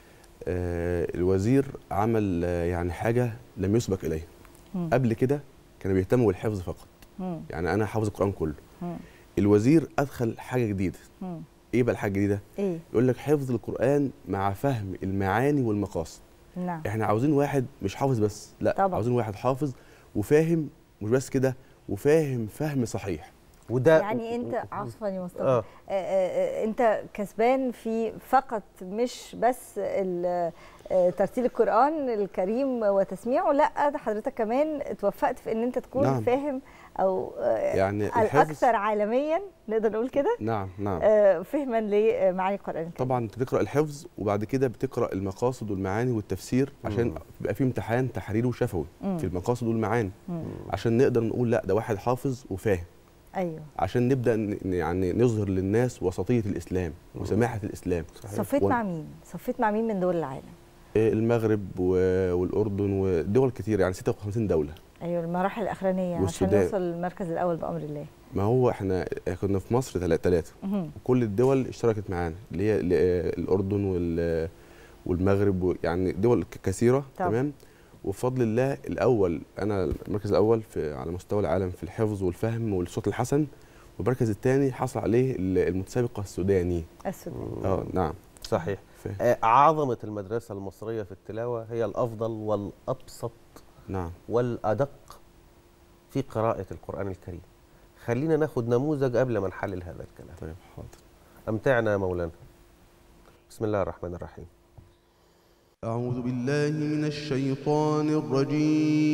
آه الوزير عمل آه يعني حاجه لم يسبق اليها مم. قبل كده كان بيهتم بالحفظ فقط مم. يعني انا حافظ القران كله مم. الوزير ادخل حاجه جديده مم. ايه بقى الحاجه الجديده ايه يقول لك حفظ القران مع فهم المعاني والمقاصد نعم احنا عاوزين واحد مش حافظ بس لا طبعا. عاوزين واحد حافظ وفاهم مش بس كده وفاهم فهم صحيح وده يعني انت عفوا يا مصطفى آه. آه. آه آه انت كسبان في فقط مش بس ال- آه، ترتيل القران الكريم وتسميعه لا ده حضرتك كمان اتوفقت في ان انت تكون نعم. نعم. فاهم او آه، يعني الحفظ- الاكثر عالميا نقدر نقول كده نعم نعم آه، فهما لمعاني القران الكريم طبعا انت بتقرا الحفظ وبعد كده بتقرا المقاصد والمعاني والتفسير عشان بيبقى في امتحان تحريري وشفوي مم. في المقاصد والمعاني مم. عشان نقدر نقول لا ده واحد حافظ وفاهم ايوه عشان نبدا ن- يعني نظهر للناس وسطيه الاسلام وسماحه الاسلام صفيت وال- مع مين صفيت مع مين من دول العالم آه، المغرب و- والاردن ودول كتير يعني 56 دوله ايوه المراحل الاخرانيه عشان والسودان. نوصل للمركز الاول بامر الله ما هو احنا كنا في مصر ثلاثه مهم. وكل الدول اشتركت معانا اللي هي ال- آه، الاردن وال- والمغرب و- يعني دول ك- كثيره طبعا. تمام وبفضل الله الاول انا المركز الاول في على مستوى العالم في الحفظ والفهم والصوت الحسن والمركز الثاني حصل عليه ال- المتسابق السوداني السودان اه نعم صحيح فاهم. آه، عظمه المدرسه المصريه في التلاوه هي الافضل والابسط نعم والادق في قراءه القران الكريم خلينا ناخد نموذج قبل ما نحلل هذا الكلام طيب حاضر امتعنا يا مولانا بسم الله الرحمن الرحيم أعوذ بالله من الشيطان الرجيم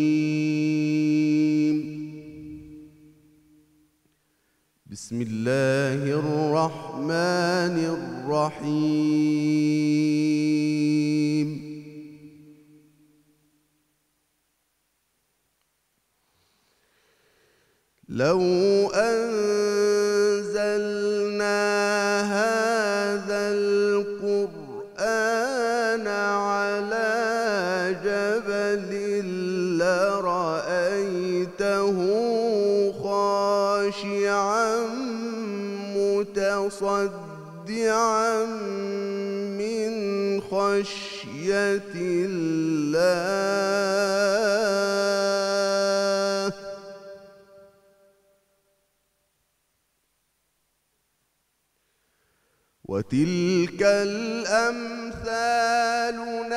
بسم الله الرحمن الرحيم لو أنزلنا هذا القرآن على جبل لرأيته خاشعا متصدعا من خشية الله وتلك الأمثال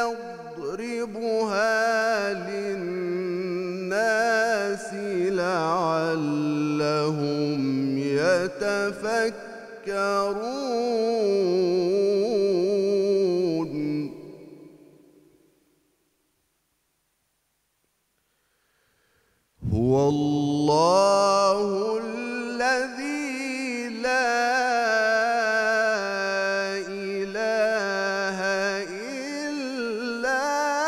نضربها للناس لعلهم يتفكرون هو الله الذي لا إله إلا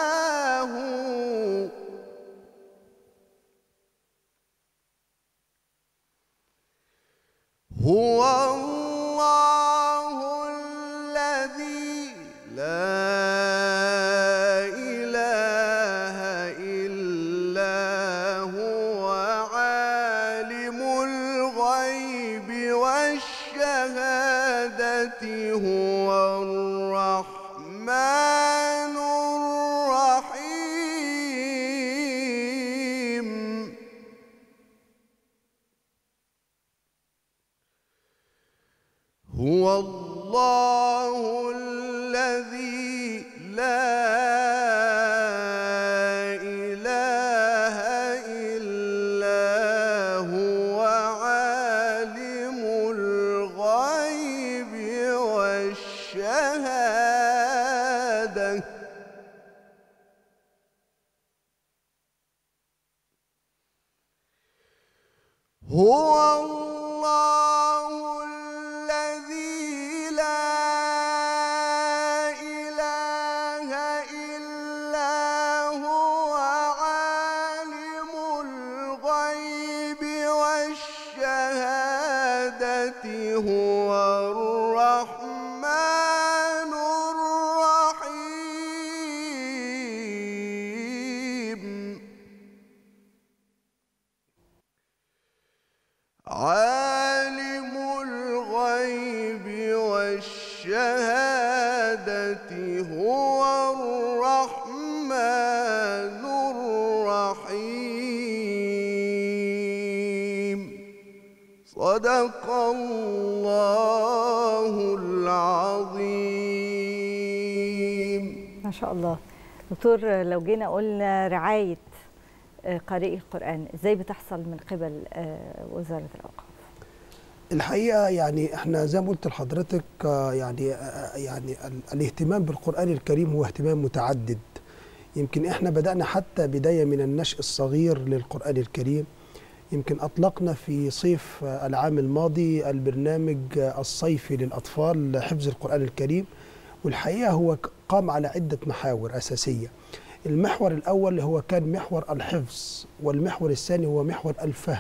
هو هو الله الذي لا إله إلا هو عالم الغيب والشهادة هو الرحمن الرحيم هو الله الذي لا إله إلا هو عالم الغيب والشهادة هو الله الذي لا إله إلا هو عالم الغيب والشهادة هو الرحمن الرحيم عالم الغيب والشهادة هو الرحمن الرحيم صدق الله العظيم ما شاء الله دكتور لو جينا قلنا رعاية آه، قارئي القرآن ازاي بتحصل من قبل آه، وزارة الأوقاف الحقيقه يعني احنا زي ما قلت لحضرتك آه، يعني آه، يعني ال- الاهتمام بالقران الكريم هو اهتمام متعدد يمكن احنا بدانا حتى بدايه من النشء الصغير للقران الكريم يمكن اطلقنا في صيف آه، العام الماضي البرنامج آه، الصيفي للاطفال حفظ القران الكريم والحقيقه هو ك- قام على عده محاور اساسيه المحور الاول هو كان محور الحفظ والمحور الثاني هو محور الفهم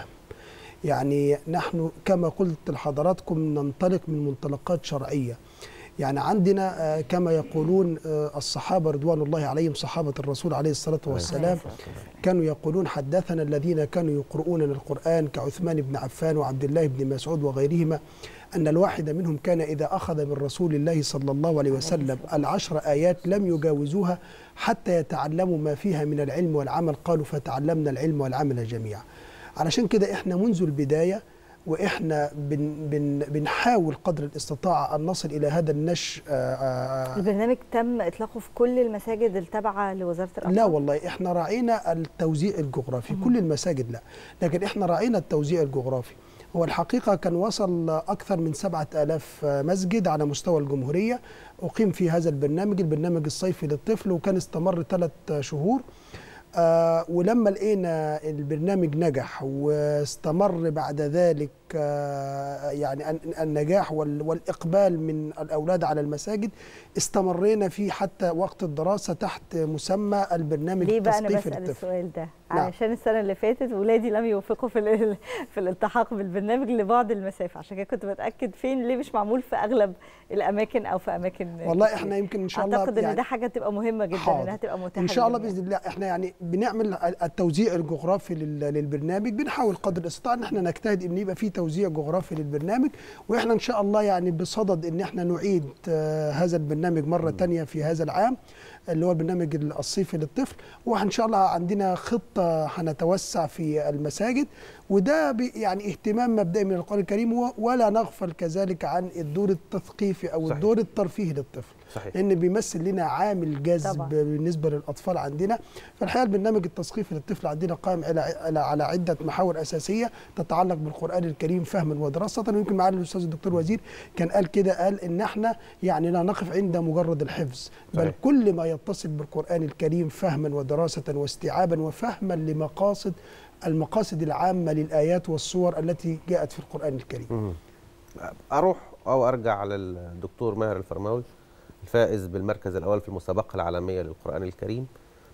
يعني نحن كما قلت لحضراتكم ننطلق من منطلقات شرعيه يعني عندنا آه، كما يقولون آه، الصحابه رضوان الله عليهم صحابه الرسول عليه الصلاه والسلام كانوا يقولون حدثنا الذين كانوا يقرؤون القرآن كعثمان بن عفان وعبد الله بن مسعود وغيرهما أن الواحد منهم كان إذا أخذ من رسول الله صلى الله عليه وسلم العشر آيات لم يجاوزوها حتى يتعلموا ما فيها من العلم والعمل قالوا فتعلمنا العلم والعمل جميعا علشان كده إحنا منذ البداية وإحنا بن بن بنحاول قدر الاستطاعة أن نصل إلى هذا النشء آه، آه، البرنامج تم اطلاقه في كل المساجد التابعه لوزاره الاطفال لا والله احنا راعينا التوزيع الجغرافي كل المساجد لا لكن احنا راعينا التوزيع الجغرافي هو الحقيقة كان وصل أكثر من سبعة آلاف مسجد على مستوى الجمهورية أقيم في هذا البرنامج البرنامج الصيفي للطفل وكان استمر ثلاث شهور آه ولما لقينا البرنامج نجح واستمر بعد ذلك آه يعني ال- النجاح وال- والإقبال من الأولاد على المساجد استمرينا فيه حتى وقت الدراسة تحت مسمى البرنامج ليه بقى انا التثقيفي بسال للطفل السؤال ده نعم. علشان السنه اللي فاتت ولادي لم يوفقوا في ال- في الالتحاق بالبرنامج لبعد المسافه عشان كده كنت بتاكد فين ليه مش معمول في اغلب الاماكن او في اماكن والله كتير. احنا يمكن ان شاء الله اعتقد ان يعني ده حاجه تبقى مهمه جدا حاضر. انها تبقى متاحه ان شاء الله للجميع. باذن الله احنا يعني بنعمل التوزيع الجغرافي لل- للبرنامج بنحاول قدر الاستطاعه ان احنا نجتهد ان يبقى في توزيع جغرافي للبرنامج واحنا ان شاء الله يعني بصدد ان احنا نعيد آه، هذا البرنامج مره ثانيه في هذا العام اللي هو البرنامج الصيفي للطفل وان شاء الله عندنا خطه هنتوسع في المساجد وده بي- يعني اهتمام مبدئي من القران الكريم و- ولا نغفل كذلك عن الدور التثقيفي او صحيح. الدور الترفيهي للطفل صحيح. لان بيمثل لنا عامل جذب طبعاً. بالنسبه للاطفال عندنا فالحقيقه البرنامج التثقيفي للطفل عندنا قائم على على على عده محاور اساسيه تتعلق بالقران الكريم فهما ودراسه ويمكن معالي الاستاذ الدكتور وزير كان قال كده قال ان احنا يعني لا نقف عند مجرد الحفظ بل صحيح. كل ما يتصل بالقران الكريم فهما ودراسه واستيعابا وفهما لمقاصد المقاصد العامه للايات والصور التي جاءت في القران الكريم مم. اروح او ارجع على الدكتور ماهر الفرماوي الفائز بالمركز الاول في المسابقه العالميه للقران الكريم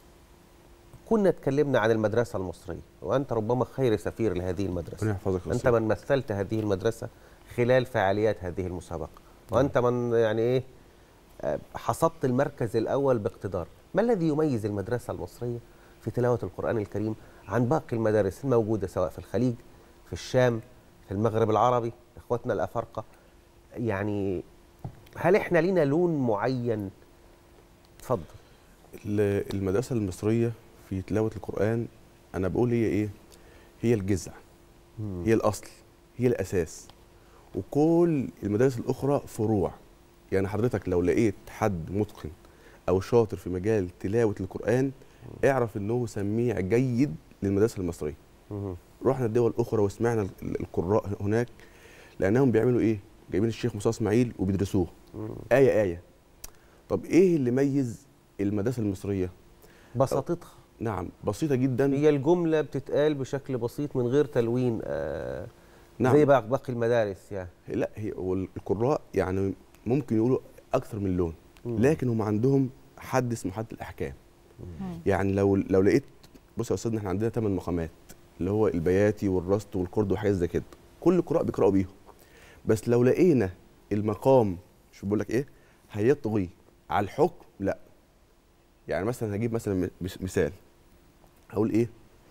كنا اتكلمنا عن المدرسه المصريه وانت ربما خير سفير لهذه المدرسه ربنا يحفظك يا انت أستاذ. من مثلت هذه المدرسه خلال فعاليات هذه المسابقه وانت من يعني ايه آه، حصدت المركز الاول باقتدار ما الذي يميز المدرسه المصريه في تلاوه القران الكريم عن باقي المدارس الموجوده سواء في الخليج في الشام في المغرب العربي اخواتنا الافارقه يعني هل احنا لينا لون معين اتفضل ال- المدرسة المصرية في تلاوة القرآن أنا بقول هي إيه؟ هي الجذع هي الأصل هي الأساس وكل المدارس الأخرى فروع يعني حضرتك لو لقيت حد متقن أو شاطر في مجال تلاوة القرآن اعرف إنه سميع جيد للمدرسة المصرية رحنا الدول الأخرى وسمعنا ال- القراء هناك لأنهم بيعملوا إيه؟ جايبين الشيخ مصطفى إسماعيل وبيدرسوه آية آية طب إيه اللي ميز المدرسة المصرية؟ بساطتها نعم بسيطة جدا هي الجمله بتتقال بشكل بسيط من غير تلوين آه نعم. زي بقى باقي المدارس يعني لا هي والقراء يعني ممكن يقولوا اكثر من لون لكن هم عندهم حد اسمه حد الاحكام يعني لو لو لقيت بص يا استاذنا احنا عندنا ثمان مقامات اللي هو البياتي والرصد والقرد وحاجات زي كده كل القراء بيقراوا بيهم بس لو لقينا المقام شو بقول لك ايه هيطغي على الحكم لا يعني مثلا هجيب مثلا مس- مثال هقول ايه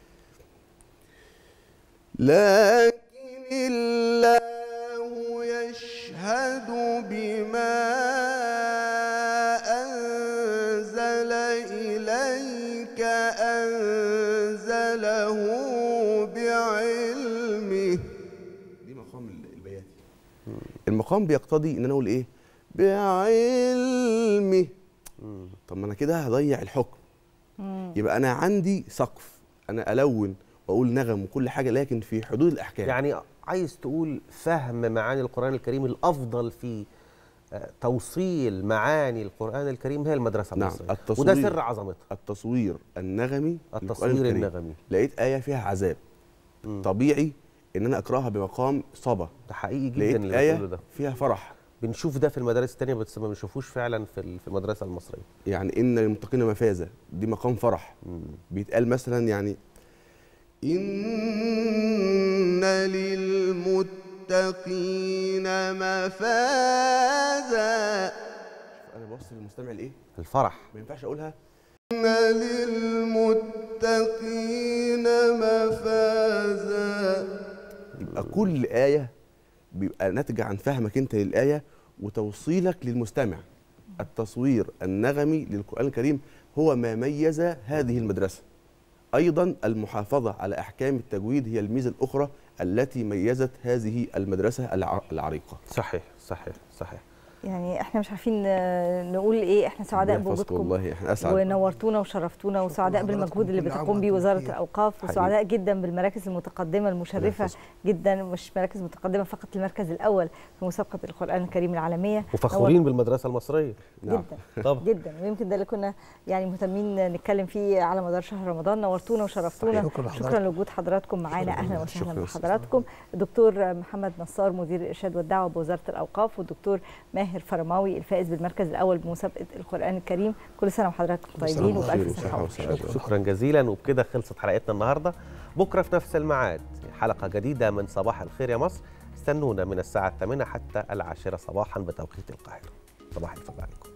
لكن الله يشهد بما أنزل إليك أنزله بعلمه دي مقام البياتي المقام بيقتضي ان انا اقول ايه بعلمه طب ما انا كده هضيع الحكم يبقى انا عندي سقف انا الون واقول نغم وكل حاجه لكن في حدود الاحكام يعني عايز تقول فهم معاني القرآن الكريم الأفضل في آه، توصيل معاني القرآن الكريم هي المدرسة نعم المصرية التصوير وده سر عظمتها التصوير النغمي التصوير للقرآن الكريم. النغمي. لقيت آية فيها عذاب طبيعي إن أنا أقرأها بمقام صبا ده حقيقي جدا لقيت اللي آية بتقوله ده فيها فرح بنشوف ده في المدارس التانية بس ما بنشوفوش فعلا في ال- في المدرسة المصرية يعني إن للمتقين مفازة دي مقام فرح بيتقال مثلا يعني إن للمتقين مفازا شوف أنا بوصل للمستمع لإيه؟ الفرح ما ينفعش أقولها إن للمتقين مفازا يبقى كل آية بيبقى ناتجة عن فهمك أنت للآية وتوصيلك للمستمع التصوير النغمي للقرآن الكريم هو ما ميز هذه المدرسة أيضا المحافظة على أحكام التجويد هي الميزة الأخرى التي ميزت هذه المدرسة الع- العريقة صحيح صحيح صحيح يعني احنا مش عارفين آه، نقول ايه احنا سعداء ربنا يحفظكم بوجودكم والله احنا أسعد ونورتونا وشرفتونا وسعداء بالمجهود اللي كل عام بتقوم بيه وأنتم وزاره بخير. الاوقاف حقيقي. وسعداء جدا بالمراكز المتقدمه المشرفه يحفظكم. جدا مش مراكز متقدمه فقط المركز الاول في مسابقه القران الكريم العالميه وفخورين بالمدرسة المصرية جدا طبعا جدا ويمكن ده اللي كنا يعني مهتمين نتكلم فيه على مدار شهر رمضان نورتونا وشرفتونا صحيح. شكرا شكرا لحضرتك. لوجود حضراتكم معانا اهلا وسهلا شكرا يا أستاذ. بحضراتكم الدكتور محمد نصار مدير الارشاد والدعوه بوزاره الاوقاف والدكتور ماهر فرماوي الفائز بالمركز الاول بمسابقه القران الكريم كل سنه وحضراتكم طيبين وبالف صحه وعافيه شكرا جزيلا وبكده خلصت حلقتنا النهارده بكره في نفس الميعاد حلقه جديده من صباح الخير يا مصر استنونا من الساعه الثامنه حتى العاشره صباحا بتوقيت القاهره صباح الفل عليكم